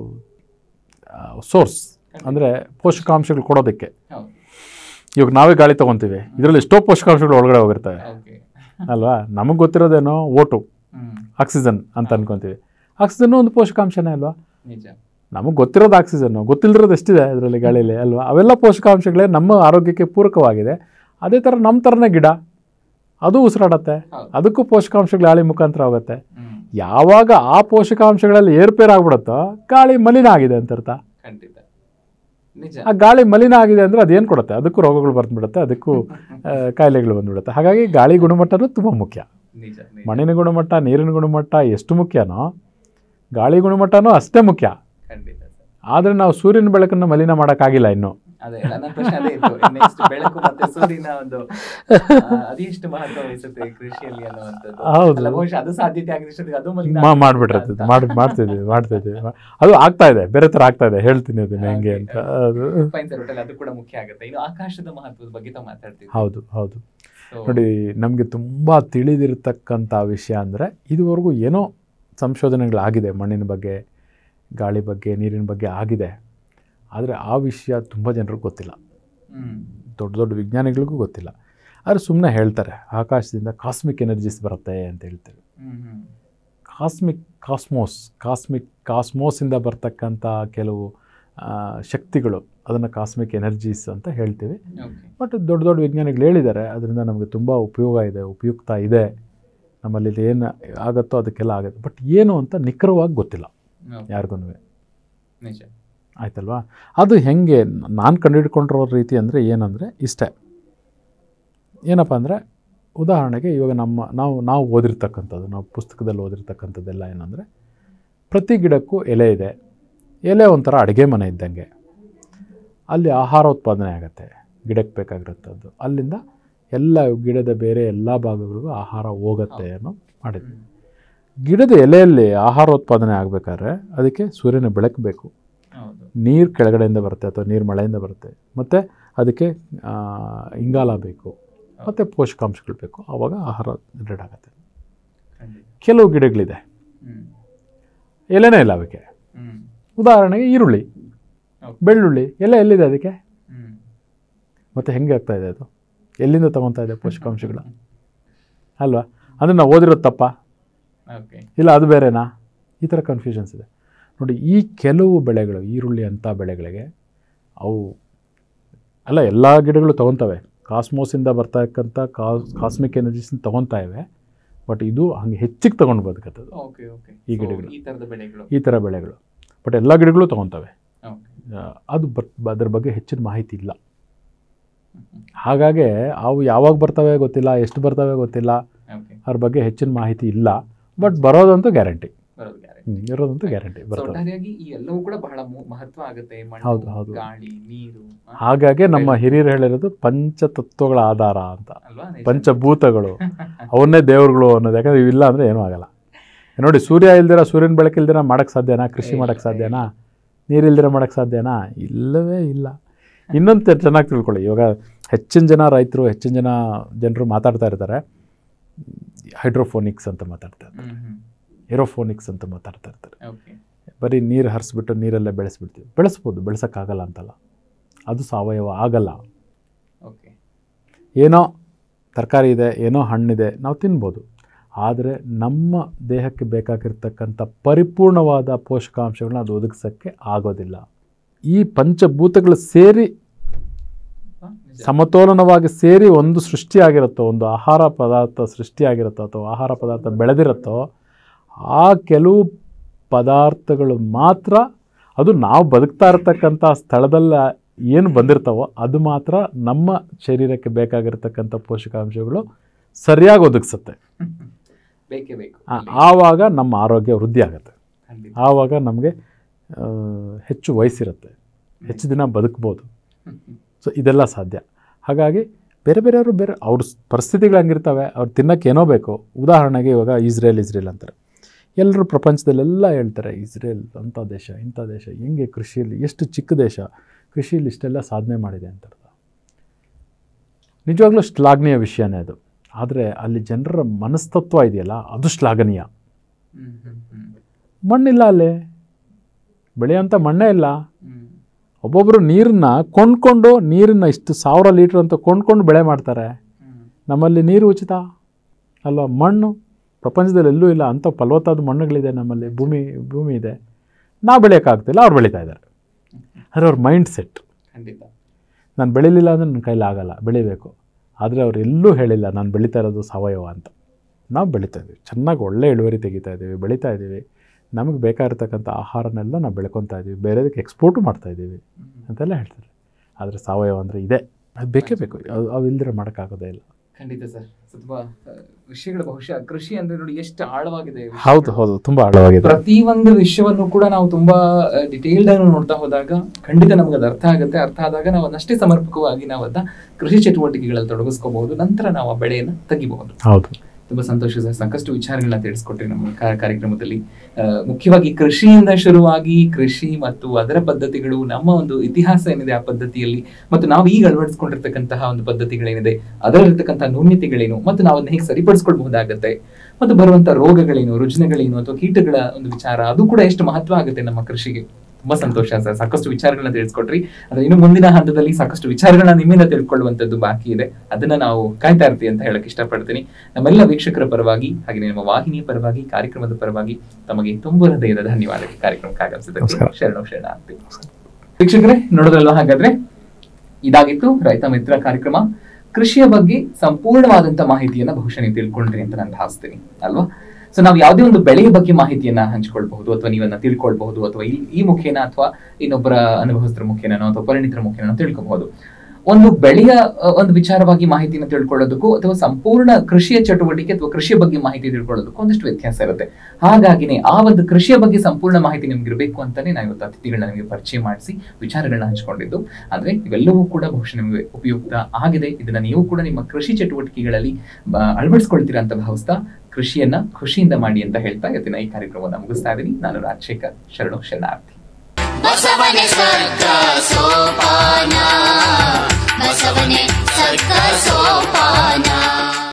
ಸೋರ್ಸ್ ಅಂದರೆ ಪೋಷಕಾಂಶಗಳು ಕೊಡೋದಕ್ಕೆ ಹೌದು ಇವಾಗ ನಾವೇ ಗಾಳಿ ತೊಗೊತೀವಿ ಇದರಲ್ಲಿ ಎಷ್ಟೋ ಪೋಷಕಾಂಶಗಳು ಒಳಗಡೆ ಹೋಗಿರ್ತವೆ ಓಕೆ ಅಲ್ವಾ ನಮಗೆ ಗೊತ್ತಿರೋದೇನೋ ಓಟು ಹ್ಮ್ ಆಕ್ಸಿಜನ್ ಅಂತ ಅನ್ಕೊತೀವಿ ಆಕ್ಸಿಜನ್ನು ಒಂದು ಪೋಷಕಾಂಶನೇ ಅಲ್ವಾ ನಿಜ ನಮಗೆ ಗೊತ್ತಿರೋದು ಆಕ್ಸಿಜನ್ನು ಗೊತ್ತಿಲ್ಲದಿರೋದು ಎಷ್ಟಿದೆ ಇದರಲ್ಲಿ ಗಾಳಿಯಲ್ಲಿ ಅಲ್ವಾ ಅವೆಲ್ಲ ಪೋಷಕಾಂಶಗಳೇ ನಮ್ಮ ಆರೋಗ್ಯಕ್ಕೆ ಪೂರಕವಾಗಿದೆ ಅದೇ ಥರ ನಮ್ಮ ಥರನೇ ಗಿಡ ಅದು ಉಸಿರಾಡತ್ತೆ ಹೌದು. ಅದಕ್ಕೂ ಪೋಷಕಾಂಶಗಳು ಗಾಳಿ ಮುಖಾಂತರ ಹೋಗುತ್ತೆ ಹ್ಮ್ ಯಾವಾಗ ಆ ಪೋಷಕಾಂಶಗಳಲ್ಲಿ ಏರ್ಪೇರ್ ಆಗ್ಬಿಡುತ್ತೋ ಗಾಳಿ ಮಲಿನ ಆಗಿದೆ ಅಂತ ಅರ್ಥ ಖಂಡಿತ ನಿಜ ಆ ಗಾಳಿ ಮಲಿನ ಆಗಿದೆ ಅಂದರೆ ಅದೇನು ಕೊಡುತ್ತೆ ಅದಕ್ಕೂ ರೋಗಗಳು ಬಂದ್ಬಿಡುತ್ತೆ ಅದಕ್ಕೂ ಆ, ಕಾಯಿಲೆಗಳು ಬಂದ್ಬಿಡುತ್ತೆ ಹಾಗಾಗಿ ಗಾಳಿ ಗುಣಮಟ್ಟನೂ ತುಂಬ ಮುಖ್ಯ ನಿಜ ನಿಜ ಮಣ್ಣಿನ ಗುಣಮಟ್ಟ ನೀರಿನ ಗುಣಮಟ್ಟ ಎಷ್ಟು ಮುಖ್ಯನೋ ಗಾಳಿ ಗುಣಮಟ್ಟನೂ ಅಷ್ಟೇ ಮುಖ್ಯ ಖಂಡಿತ ಸರ್ ಆದರೆ ನಾವು ಸೂರ್ಯನ ಬೆಳಕನ್ನು ಮಲಿನ ಮಾಡೋಕ್ಕಾಗಿಲ್ಲ ಇನ್ನು ಅದೇ ನನ್ನ ಪ್ರಶ್ನೆ ಅದೇ ಇತ್ತು ನೆಕ್ಸ್ಟ್ ಬೆಳಕು ಮತ್ತೆ ಸೂರ್ಯನ ಒಂದು ಆ, ಅದೆಷ್ಟು ಮಹತ್ವ ವಹಿಸುತ್ತೆ ಕೃಷಿಯಲ್ಲಿ ಅನ್ನುವಂಥದ್ದು ಹೌದು. ಅಲ್ಲ, ಬಹುಶಃ ಅದು ಸಾಧ್ಯತೆ ಆಗಿದ್ದಷ್ಟೊತ್ತಿಗೆ ಅದು ಮಲಿನ ಮಾ ಆಗ್ಬಿಡುತ್ತೆ ಮಾಡಿಬಿಟ್ಟಿರ್ತದೆ ಅಂತ. ಮಾಡಿ ಮಾಡ್ತಿದ್ವಿ ಮಾಡ್ತಿದ್ವಿ ಅದು ಆಗ್ತಾ ಇದೆ ಬೇರೆ ಥರ ಆಗ್ತಾ ಇದೆ ಹೇಳ್ತೀನಿ ಅದನ್ನ ಹೆಂಗೆ ಅಂತ ಅದು ಫೈನ್ ಸರ್ ಒಟ್ಟಲ್ಲಿ ಅದು ಕೂಡ ಮುಖ್ಯ ಆಗುತ್ತೆ ಇನ್ನು ಆಕಾಶದ ಮಹತ್ವದ ಬಗ್ಗೆ ತಾವು ಮಾತಾಡ್ತೀವಿ ಹೌದು ಹೌದು ನೋಡಿ ನಮಗೆ ತುಂಬ ತಿಳಿದಿರತಕ್ಕಂಥ ವಿಷಯ ಅಂದರೆ ಇದುವರೆಗೂ ಏನೋ ಸಂಶೋಧನೆಗಳಾಗಿದೆ ಮಣ್ಣಿನ ಬಗ್ಗೆ ಗಾಳಿ ಬಗ್ಗೆ ನೀರಿನ ಬಗ್ಗೆ ಆಗಿದೆ ಆದರೆ ಆ ವಿಷಯ ತುಂಬ ಜನರಿಗೆ ಗೊತ್ತಿಲ್ಲ ಹ್ಮ್ ದೊಡ್ಡ ದೊಡ್ಡ ವಿಜ್ಞಾನಿಗಳಿಗೂ ಗೊತ್ತಿಲ್ಲ ಆದರೆ ಸುಮ್ಮನೆ ಹೇಳ್ತಾರೆ ಆಕಾಶದಿಂದ ಕಾಸ್ಮಿಕ್ ಎನರ್ಜೀಸ್ ಬರುತ್ತೆ ಅಂತ ಹೇಳ್ತಾರೆ ಹ್ಮ್ ಹ್ಮ್ ಕಾಸ್ಮಿಕ್ ಕಾಸ್ಮೋಸ್ ಕಾಸ್ಮಿಕ್ ಕಾಸ್ಮೋಸಿಂದ ಬರ್ತಕ್ಕಂಥ ಕೆಲವು ಆ, ಶಕ್ತಿಗಳು ಅದನ್ನು ಕಾಸ್ಮಿಕ್ ಎನರ್ಜೀಸ್ ಅಂತ ಹೇಳ್ತೀವಿ ಓಕೆ ಬಟ್ ದೊಡ್ಡ ದೊಡ್ಡ ವಿಜ್ಞಾನಿಗಳು ಹೇಳಿದ್ದಾರೆ ಅದರಿಂದ ನಮಗೆ ತುಂಬ ಉಪಯೋಗ ಇದೆ ಉಪಯುಕ್ತ ಇದೆ ನಮ್ಮಲ್ಲಿ ಏನು ಆಗುತ್ತೋ ಅದಕ್ಕೆಲ್ಲ ಆಗುತ್ತೆ ಬಟ್ ಏನು ಅಂತ ನಿಖರವಾಗಿ ಗೊತ್ತಿಲ್ಲ ಯಾರಿಗೂ ನಿಜ ಆಯ್ತಲ್ವಾ ಅದು ಹೆಂಗೆ ನಾನು ಕಂಡುಹಿಡ್ಕೊಂಡಿರೋ ರೀತಿ ಅಂದರೆ ಏನಂದರೆ ಇಷ್ಟೇ ಏನಪ್ಪ ಅಂದರೆ ಉದಾಹರಣೆಗೆ ಇವಾಗ ನಮ್ಮ ನಾವು ನಾವು ಓದಿರ್ತಕ್ಕಂಥದ್ದು ನಾವು ಪುಸ್ತಕದಲ್ಲಿ ಓದಿರ್ತಕ್ಕಂಥದ್ದೆಲ್ಲ ಏನಂದರೆ ಪ್ರತಿ ಗಿಡಕ್ಕೂ ಎಲೆ ಇದೆ ಎಲೆ ಒಂಥರ ಅಡುಗೆ ಮನೆ ಇದ್ದಂಗೆ ಅಲ್ಲಿ ಆಹಾರ ಉತ್ಪಾದನೆ ಆಗುತ್ತೆ ಗಿಡಕ್ಕೆ ಬೇಕಾಗಿರೋಂಥದ್ದು ಅಲ್ಲಿಂದ ಎಲ್ಲ ಗಿಡದ ಬೇರೆ ಎಲ್ಲ ಭಾಗಗಳಿಗೂ ಆಹಾರ ಹೋಗುತ್ತೆ ಅನ್ನೋ ಮಾಡಿದ್ವಿ ಗಿಡದ ಎಲೆಯಲ್ಲಿ ಆಹಾರ ಉತ್ಪಾದನೆ ಆಗಬೇಕಾದ್ರೆ ಅದಕ್ಕೆ ಸೂರ್ಯನ ಬೆಳಕು ಬೇಕು ಹೌದು ನೀರು ಕೆಳಗಡೆಯಿಂದ ಬರುತ್ತೆ ಅಥವಾ ನೀರು ಮಳೆಯಿಂದ ಬರುತ್ತೆ ಮತ್ತು ಅದಕ್ಕೆ ಆ, ಇಂಗಾಲ ಬೇಕು ಮತ್ತು ಪೋಷಕಾಂಶಗಳು ಬೇಕು ಆವಾಗ ಆಹಾರ ರೆಡ್ ಆಗುತ್ತೆ ಖಂಡಿತ ಕೆಲವು ಗಿಡಗಳಿದೆ ಹ್ಮ್ ಎಲೆನೇ ಇಲ್ಲ ಅವಕ್ಕೆ ಹ್ಮ್ ಉದಾಹರಣೆಗೆ ಈರುಳ್ಳಿ ಹೌದು. ಬೆಳ್ಳುಳ್ಳಿ ಎಲ್ಲ ಎಲ್ಲಿದೆ ಅದಕ್ಕೆ ಹ್ಮ್ ಮತ್ತು ಹೆಂಗೆ ಆಗ್ತಾ ಇದೆ ಅದು ಎಲ್ಲಿಂದ ತಗೊತಾ ಇದೆ ಪೋಷಕಾಂಶಗಳು ಅಲ್ವಾ ಅಂದರೆ ನಾವು ಓದಿರೋದು ತಪ್ಪ ಓಕೆ ಇಲ್ಲ ಅದು ಬೇರೆನಾ ಈ ಥರ ಕನ್ಫ್ಯೂಷನ್ಸ್ ಇದೆ ನೋಡಿ ಈ ಕೆಲವು ಬೆಳೆಗಳು ಈರುಳ್ಳಿ ಅಂಥ ಬೆಳೆಗಳಿಗೆ ಅವು ಅಲ್ಲ ಎಲ್ಲ ಗಿಡಗಳು ತೊಗೊತವೆ ಕಾಸ್ಮೋಸಿಂದ ಬರ್ತಕ್ಕಂಥ ಕಾಸ್ ಕಾಸ್ಮಿಕ್ ಎನರ್ಜೀಸಿಂದ ತೊಗೊತಾ ಇವೆ ಬಟ್ ಇದು ಹಂಗೆ ಹೆಚ್ಚಿಗೆ ತೊಗೊಂಡು ಬದುಕತ್ತದು ಓಕೆ ಓಕೆ ಈ ಗಿಡಗಳು. ಈ ತರದ ಬೆಳೆಗಳು ಈ ಥರ ಬೆಳೆಗಳು ಬಟ್ ಎಲ್ಲ ಗಿಡಗಳು ತೊಗೊತವೆ ಓಕೆ ಅದು ಬರ್ ಅದ್ರ ಬಗ್ಗೆ ಹೆಚ್ಚಿನ ಮಾಹಿತಿ ಇಲ್ಲ ಹಾಗಾಗಿ ಅವು ಯಾವಾಗ ಬರ್ತವೆ ಗೊತ್ತಿಲ್ಲ ಎಷ್ಟು ಬರ್ತವೆ ಗೊತ್ತಿಲ್ಲ ಓಕೆ ಅದ್ರ ಬಗ್ಗೆ ಹೆಚ್ಚಿನ ಮಾಹಿತಿ ಇಲ್ಲ ಬಟ್ ಬರೋದಂತೂ ಗ್ಯಾರಂಟಿ ಬರೋದು ಗ್ಯಾರಂಟಿ ಇರೋದಂತೂ ಗ್ಯಾರಂಟಿ ಬರ್ತದೆ ಒಟ್ಟಾರೆಯಾಗಿ ಈ ಎಲ್ಲವೂ ಕೂಡ ಬಹಳ ಮು- ಮಹತ್ವ ಆಗುತ್ತೆ ಮಣ್ಣು, ಹೌದು, ಹೌದು. ಗಾಳಿ ನೀರು ಆ, ಹಾಗಾಗಿ ನಮ್ಮ ಹಿರಿಯರು ಹೇಳಿರೋದು ಪಂಚತತ್ವಗಳ ಆಧಾರ ಅಂತ ಅಲ್ವಾ ನಿಜ. ಪಂಚಭೂತಗಳು ಅವನ್ನೇ ದೇವ್ರುಗಳು ಅನ್ನೋದು ಯಾಕಂದ್ರೆ ಇವಿಲ್ಲ ಅಂದರೆ ಏನೂ ಆಗಲ್ಲ ನೋಡಿ ಸೂರ್ಯ ಇಲ್ದಿರ ಸೂರ್ಯನ ಬೆಳಕಿಲ್ದಿರ ಮಾಡೋಕ್ಕೆ ಸಾಧ್ಯನಾ ಕೃಷಿ ಇಲ್ಲ, ಮಾಡೋಕ್ಕೆ ಸಾಧ್ಯನಾ ನೀರಿಲ್ದಿರ ಮಾಡೋಕ್ಕೆ ಸಾಧ್ಯನಾ ಇಲ್ಲವೇ ಇಲ್ಲ ಇನ್ನೊಂದು ಚೆನ್ನಾಗಿ ತಿಳ್ಕೊಳ್ಳಿ ಇವಾಗ ಹೆಚ್ಚಿನ ಜನ ರೈತರು ಹೆಚ್ಚಿನ ಜನ ಜನರು ಮಾತಾಡ್ತಾ ಇರ್ತಾರೆ ಹೈಡ್ರೋಫೋನಿಕ್ಸ್ ಅಂತ ಮಾತಾಡ್ತಾ ಇರ್ತಾರೆ ಹ್ಮ್ ಹ್ಮ್ ಏರೋಫೋನಿಕ್ಸ್ ಅಂತ ಮಾತಾಡ್ತಾ ಇರ್ತಾರೆ ಓಕೆ ಬರೀ ನೀರು ಹರಿಸ್ಬಿಟ್ಟು ನೀರಲ್ಲೇ ಬೆಳೆಸ್ಬಿಡ್ತೀವಿ ಬೆಳೆಸ್ಬೋದು ಬೆಳೆಸೋಕ್ಕಾಗಲ್ಲ ಅಂತಲ್ಲ ಅದು ಸಾವಯವ ಆಗಲ್ಲ ಓಕೆ ಏನೋ ತರಕಾರಿ ಇದೆ ಏನೋ ಹಣ್ಣಿದೆ ನಾವು ತಿನ್ಬೋದು ಆದರೆ ನಮ್ಮ ದೇಹಕ್ಕೆ ಬೇಕಾಗಿರ್ತಕ್ಕಂಥ ಪರಿಪೂರ್ಣವಾದ ಪೋಷಕಾಂಶಗಳನ್ನ ಅದು ಒದಗಿಸೋಕ್ಕೆ ಆಗೋದಿಲ್ಲ ಈ ಪಂಚಭೂತಗಳು ಸೇರಿ ಆ, ನಿಜ. ಸಮತೋಲನವಾಗಿ ಸೇರಿ ಒಂದು ಸೃಷ್ಟಿಯಾಗಿರುತ್ತೋ ಒಂದು ಆಹಾರ ಪದಾರ್ಥ ಸೃಷ್ಟಿಯಾಗಿರುತ್ತೋ ಅಥವಾ ಆಹಾರ ಪದಾರ್ಥ ಬೆಳೆದಿರುತ್ತೋ ಆ ಕೆಲವು ಪದಾರ್ಥಗಳು ಮಾತ್ರ ಅದು ನಾವು ಬದುಕ್ತಾ ಇರತಕ್ಕಂಥ ಸ್ಥಳದಲ್ಲಿ ಏನು ಬಂದಿರ್ತಾವೋ ಅದು ಮಾತ್ರ ನಮ್ಮ ಶರೀರಕ್ಕೆ ಬೇಕಾಗಿರ್ತಕ್ಕಂಥ ಪೋಷಕಾಂಶಗಳು ಸರಿಯಾಗಿ ಒದಗಿಸುತ್ತೆ ಬೇಕೇ ಬೇಕು ಆ- ಆವಾಗ ನಮ್ಮ ಆರೋಗ್ಯ ವೃದ್ಧಿ ಆಗುತ್ತೆ ಖಂಡಿತ ಆವಾಗ ನಮಗೆ ಆ, ಹೆಚ್ಚು ವಯಸ್ಸಿರುತ್ತೆ ಹೆಚ್ಚು ದಿನ ಬದುಕ್ಬೋದು ಸೊ ಇದೆಲ್ಲ ಸಾಧ್ಯ ಹಾಗಾಗಿ ಬೇರೆ ಬೇರೆಯವರು ಬೇರೆ ಅವ್ರ ಸ್- ಪರಿಸ್ಥಿತಿಗಳು ಹಂಗಿರ್ತವೆ ಅವ್ರು ತಿನ್ನೋಕ್ಕೆ ಏನೋ ಬೇಕು ಉದಾಹರಣೆಗೆ ಇವಾಗ ಇಸ್ರೇಲ್ ಇಸ್ರೇಲ್ ಅಂತಾರೆ ಎಲ್ಲರೂ ಪ್ರಪಂಚದಲ್ಲೆಲ್ಲ ಹೇಳ್ತಾರೆ ಇಸ್ರೇಲ್ ಅಂಥ ದೇಶ ಇಂಥ ದೇಶ ಹೆಂಗೆ ಕೃಷಿಯಲ್ಲಿ ಎಷ್ಟು ಚಿಕ್ಕ ದೇಶ ಕೃಷಿಯಲ್ಲಿ ಇಷ್ಟೆಲ್ಲ ಸಾಧನೆ ಮಾಡಿದೆ ಅಂತ ಅರ್ಥ ನಿಜವಾಗ್ಲೂ ಶ್ಲಾಘನೀಯ ವಿಷಯನೇ ಅದು ಆದರೆ ಅಲ್ಲಿ ಜನರ ಮನಸ್ತತ್ವ ಇದೆಯಲ್ಲ ಅದು ಶ್ಲಾಘನೀಯ ಹ್ಮ್ ಹ್ಮ್ ಹ್ಮ್ ಮಣ್ಣಿಲ್ಲ ಅಲ್ಲಿ ಬೆಳೆಯೋಂಥ ಮಣ್ಣೇ ಇಲ್ಲ ಹ್ಮ್ ಒಬ್ಬೊಬ್ಬರು ನೀರನ್ನ ಕೊಂಡ್ಕೊಂಡು ನೀರನ್ನ ಇಷ್ಟು ಸಾವಿರ ಲೀಟ್ರ್ ಅಂತ ಕೊಂಡ್ಕೊಂಡು ಬೆಳೆ ಮಾಡ್ತಾರೆ ಹ್ಮ್ ನಮ್ಮಲ್ಲಿ ನೀರು ಉಚಿತ ಅಲ್ವಾ ಮಣ್ಣು ಪ್ರಪಂಚದಲ್ಲಿ ಎಲ್ಲೂ ಇಲ್ಲ ಅಂಥ ಫಲವತ್ತಾದ ಮಣ್ಣುಗಳಿದೆ ನಮ್ಮಲ್ಲಿ ಭೂಮಿ ಭೂಮಿ ಇದೆ ನಾವು ಬೆಳೆಯೋಕ್ಕಾಗ್ತಿಲ್ಲ ಅವ್ರು ಬೆಳೀತಾ ಇದ್ದಾರೆ ಆದರೆ ಅವ್ರ ಮೈಂಡ್ ಸೆಟ್ ಖಂಡಿತ ನಾನು ಬೆಳಿಲಿಲ್ಲ ಅಂದರೆ ನನ್ನ ಕೈಲಿ ಆಗಲ್ಲ ಬೆಳಿಬೇಕು ಆದರೆ ಅವ್ರು ಎಲ್ಲೂ ಹೇಳಿಲ್ಲ ನಾನು ಬೆಳೀತಾ ಇರೋದು ಸಾವಯವ ಅಂತ ನಾವು ಬೆಳೀತಾ ಇದ್ದೀವಿ ಚೆನ್ನಾಗಿ ಒಳ್ಳೆ ಇಳುವರಿ ತೆಗಿತಾ ಇದ್ದೀವಿ ಬೆಳೀತಾ ಇದ್ದೀವಿ ನಮಗೆ ಬೇಕಾಗಿರ್ತಕ್ಕಂಥ ಆಹಾರನೆಲ್ಲ ನಾವು ಬೆಳ್ಕೊತಾ ಇದ್ದೀವಿ ಬೇರೆದಕ್ಕೆ ಎಕ್ಸ್ಪೋರ್ಟು ಮಾಡ್ತಾ ಇದ್ದೀವಿ ಅಂತೆಲ್ಲ ಹೇಳ್ತಾರೆ ಆದರೆ ಸಾವಯವ ಅಂದರೆ ಇದೆ ಅದು ಬೇಕೇ ಬೇಕು ಅದು ಅವು ಇಲ್ದಿರ ಮಾಡೋಕ್ಕಾಗೋದೇ ಇಲ್ಲ ಖಂಡಿತ ಸರ್ ತುಂಬಾ ಆ, ವಿಷಯಗಳು ಬಹುಶಃ ಕೃಷಿ ಅಂದ್ರೆ ನೋಡಿ ಎಷ್ಟು ಆಳವಾಗಿದೆ ವಿಷಯ. ಹೌದು ಹೌದು ತುಂಬ ಆಳವಾಗಿದೆ ಪ್ರತಿ ಒಂದು ವಿಷಯವನ್ನು ಕೂಡ ನಾವು ತುಂಬಾ ಡಿಟೇಲ್ಡ್ ಆಗಿ ನೋಡ್ತಾ ಹೋದಾಗ ಖಂಡಿತ ನಮ್ಗೆ ಅದು ಅರ್ಥ ಆಗುತ್ತೆ ಅರ್ಥ ಆದಾಗ ನಾವು ಅದನ್ನಷ್ಟೇ ಸಮರ್ಪಕವಾಗಿ ನಾವು ಅದನ್ನ ಕೃಷಿ ಚಟುವಟಿಕೆಗಳಲ್ಲಿ ತೊಡಗಿಸ್ಕೋಬಹುದು ನಂತರ ನಾವು ಆ ಬೆಳೆಯನ್ನು ತೆಗಿಬಹುದು ಹೌದು ತುಂಬಾ ಸಂತೋಷ ಸರ್ ಸಾಕಷ್ಟು ವಿಚಾರಗಳನ್ನ ತಿಳಿಸ್ಕೊಟ್ರಿ ನಮ್ಮ ಕಾ- ಕಾರ್ಯಕ್ರಮದಲ್ಲಿ ಆ, ಮುಖ್ಯವಾಗಿ ಕೃಷಿಯಿಂದ ಶುರುವಾಗಿ ಕೃಷಿ ಮತ್ತು ಅದರ ಪದ್ಧತಿಗಳು ನಮ್ಮ ಒಂದು ಇತಿಹಾಸ ಏನಿದೆ ಆ ಪದ್ಧತಿಯಲ್ಲಿ ಮತ್ತು ನಾವು ಈಗ ಅಳವಡಿಸ್ಕೊಂಡಿರ್ತಕ್ಕಂತಹ ಒಂದು ಪದ್ಧತಿಗಳೇನಿದೆ ಅದರಲ್ಲಿರ್ತಕ್ಕಂತಹ ನ್ಯೂನ್ಯತೆಗಳೇನು ಮತ್ತು ನಾವು ಅದನ್ನ ಹೇಗೆ ಸರಿಪಡಿಸ್ಕೊಳ್ಬಹುದಾಗತ್ತೆ ಮತ್ತು ಬರುವಂತ ರೋಗಗಳೇನು ರುಜಿನಗಳೇನು ಅಥವಾ ಕೀಟಗಳ ಒಂದು ವಿಚಾರ ಅದು ಕೂಡ ಎಷ್ಟು ಮಹತ್ವ ಆಗುತ್ತೆ ನಮ್ಮ ಕೃಷಿಗೆ ತುಂಬಾ ಸಂತೋಷ ಸರ್ ಸಾಕಷ್ಟು ವಿಚಾರಗಳನ್ನ ತಿಳಿಸ್ಕೊಟ್ರಿ ಆದ್ರೆ ಇನ್ನು ಮುಂದಿನ ಹಂತದಲ್ಲಿ ಸಾಕಷ್ಟು ವಿಚಾರಗಳನ್ನ ನಿಮ್ಮಿಂದ ತಿಳ್ಕೊಳ್ಳುವಂತದ್ದು ಬಾಕಿ ಇದೆ ಅದನ್ನ ನಾವು ಕಾಯ್ತಾ ಇರ್ತೀವಿ ಅಂತ ಹೇಳಕ್ ಇಷ್ಟಪಡ್ತೀನಿ ನಮ್ಮೆಲ್ಲ ವೀಕ್ಷಕರ ಪರವಾಗಿ ಹಾಗೆ ನಮ್ಮ ವಾಹಿನಿಯ ಪರವಾಗಿ ಕಾರ್ಯಕ್ರಮದ ಪರವಾಗಿ ತಮಗೆ ತುಂಬ ಹೃದಯದ ಧನ್ಯವಾದಗಳು ಕಾರ್ಯಕ್ರಮಕ್ಕೆ ಆಗಮಿಸಿದ್ದಕ್ಕೆ ನಮಸ್ಕಾರ. ಶರಣು ಶರಣಾರ್ಥಿ ವೀಕ್ಷಕರೇ ನೋಡೋದಲ್ವಾ ಹಾಗಾದ್ರೆ ಇದಾಗಿತ್ತು ರೈತ ಮಿತ್ರ ಕಾರ್ಯಕ್ರಮ ಕೃಷಿಯ ಬಗ್ಗೆ ಸಂಪೂರ್ಣವಾದಂತ ಮಾಹಿತಿಯನ್ನ ಬಹುಶಃ ನೀವು ತಿಳ್ಕೊಂಡ್ರಿ ಅಂತ ನಾನು ಭಾವಿಸ್ತೀನಿ ಅಲ್ವಾ ಸೊ ನಾವು ಯಾವುದೇ ಒಂದು ಬೆಳೆಯ ಬಗ್ಗೆ ಮಾಹಿತಿಯನ್ನ ಹಂಚ್ಕೊಳ್ಬಹುದು ಅಥವಾ ನೀವನ್ನ ತಿಳ್ಕೊಳ್ಬಹುದು ಅಥವಾ ಈ ಈ ಮುಖೇನ ಅಥವಾ ಇನ್ನೊಬ್ಬರ ಅನುಭವಸ್ಥರ ಮುಖೇನೋ ಅಥವಾ ಪರಿಣಿತರ ಮುಖೇನೋ ತಿಳ್ಕೊಬಹುದು ಒಂದು ಬೆಳೆಯ ಅ, ಒಂದು ವಿಚಾರವಾಗಿ ಮಾಹಿತಿನ ತಿಳ್ಕೊಳ್ಳೋದಕ್ಕೂ ಅಥವಾ ಸಂಪೂರ್ಣ ಕೃಷಿಯ ಚಟುವಟಿಕೆ ಅಥವಾ ಕೃಷಿಯ ಬಗ್ಗೆ ಮಾಹಿತಿ ತಿಳ್ಕೊಳ್ಳೋದಕ್ಕೂ ಒಂದಿಷ್ಟು ವ್ಯತ್ಯಾಸ ಇರುತ್ತೆ ಹಾಗಾಗಿನೇ ಆ ಒಂದು ಕೃಷಿಯ ಬಗ್ಗೆ ಸಂಪೂರ್ಣ ಮಾಹಿತಿ ನಿಮ್ಗೆ ಇರಬೇಕು ಅಂತಾನೆ ನಾವು ಇವತ್ತು ಅತಿಥಿಗಳನ್ನ ನಿಮಗೆ ಪರಿಚಯ ಮಾಡಿಸಿ ವಿಚಾರಗಳನ್ನ ಹಂಚ್ಕೊಂಡಿದ್ದು ಆದ್ರೆ ಇವೆಲ್ಲವೂ ಕೂಡ ಬಹುಶಃ ನಿಮಗೆ ಉಪಯುಕ್ತ ಆಗಿದೆ ಇದನ್ನ ನೀವು ಕೂಡ ನಿಮ್ಮ ಕೃಷಿ ಚಟುವಟಿಕೆಗಳಲ್ಲಿ ಬ- ಅಳವಡಿಸ್ಕೊಳ್ತೀರಾ ಅಂತ ಭಾವಿಸ್ತಾ ಕೃಷಿಯನ್ನ ಖುಷಿಯಿಂದ ಮಾಡಿ ಅಂತ ಹೇಳ್ತಾ ಇವತ್ತಿನ ಈ ಕಾರ್ಯಕ್ರಮವನ್ನು ಮುಗಿಸ್ತಾ ಇದ್ದೀನಿ ನಾನು ರಾಜಶೇಖರ್ ಶರಣು ಶರಣಾರ್ಥಿ ಬಸವನೆ ಸರ್ಗ ಸೋಪಾನ ಬಸವನೆ ಸರ್ಗ ಸೋಪಾನ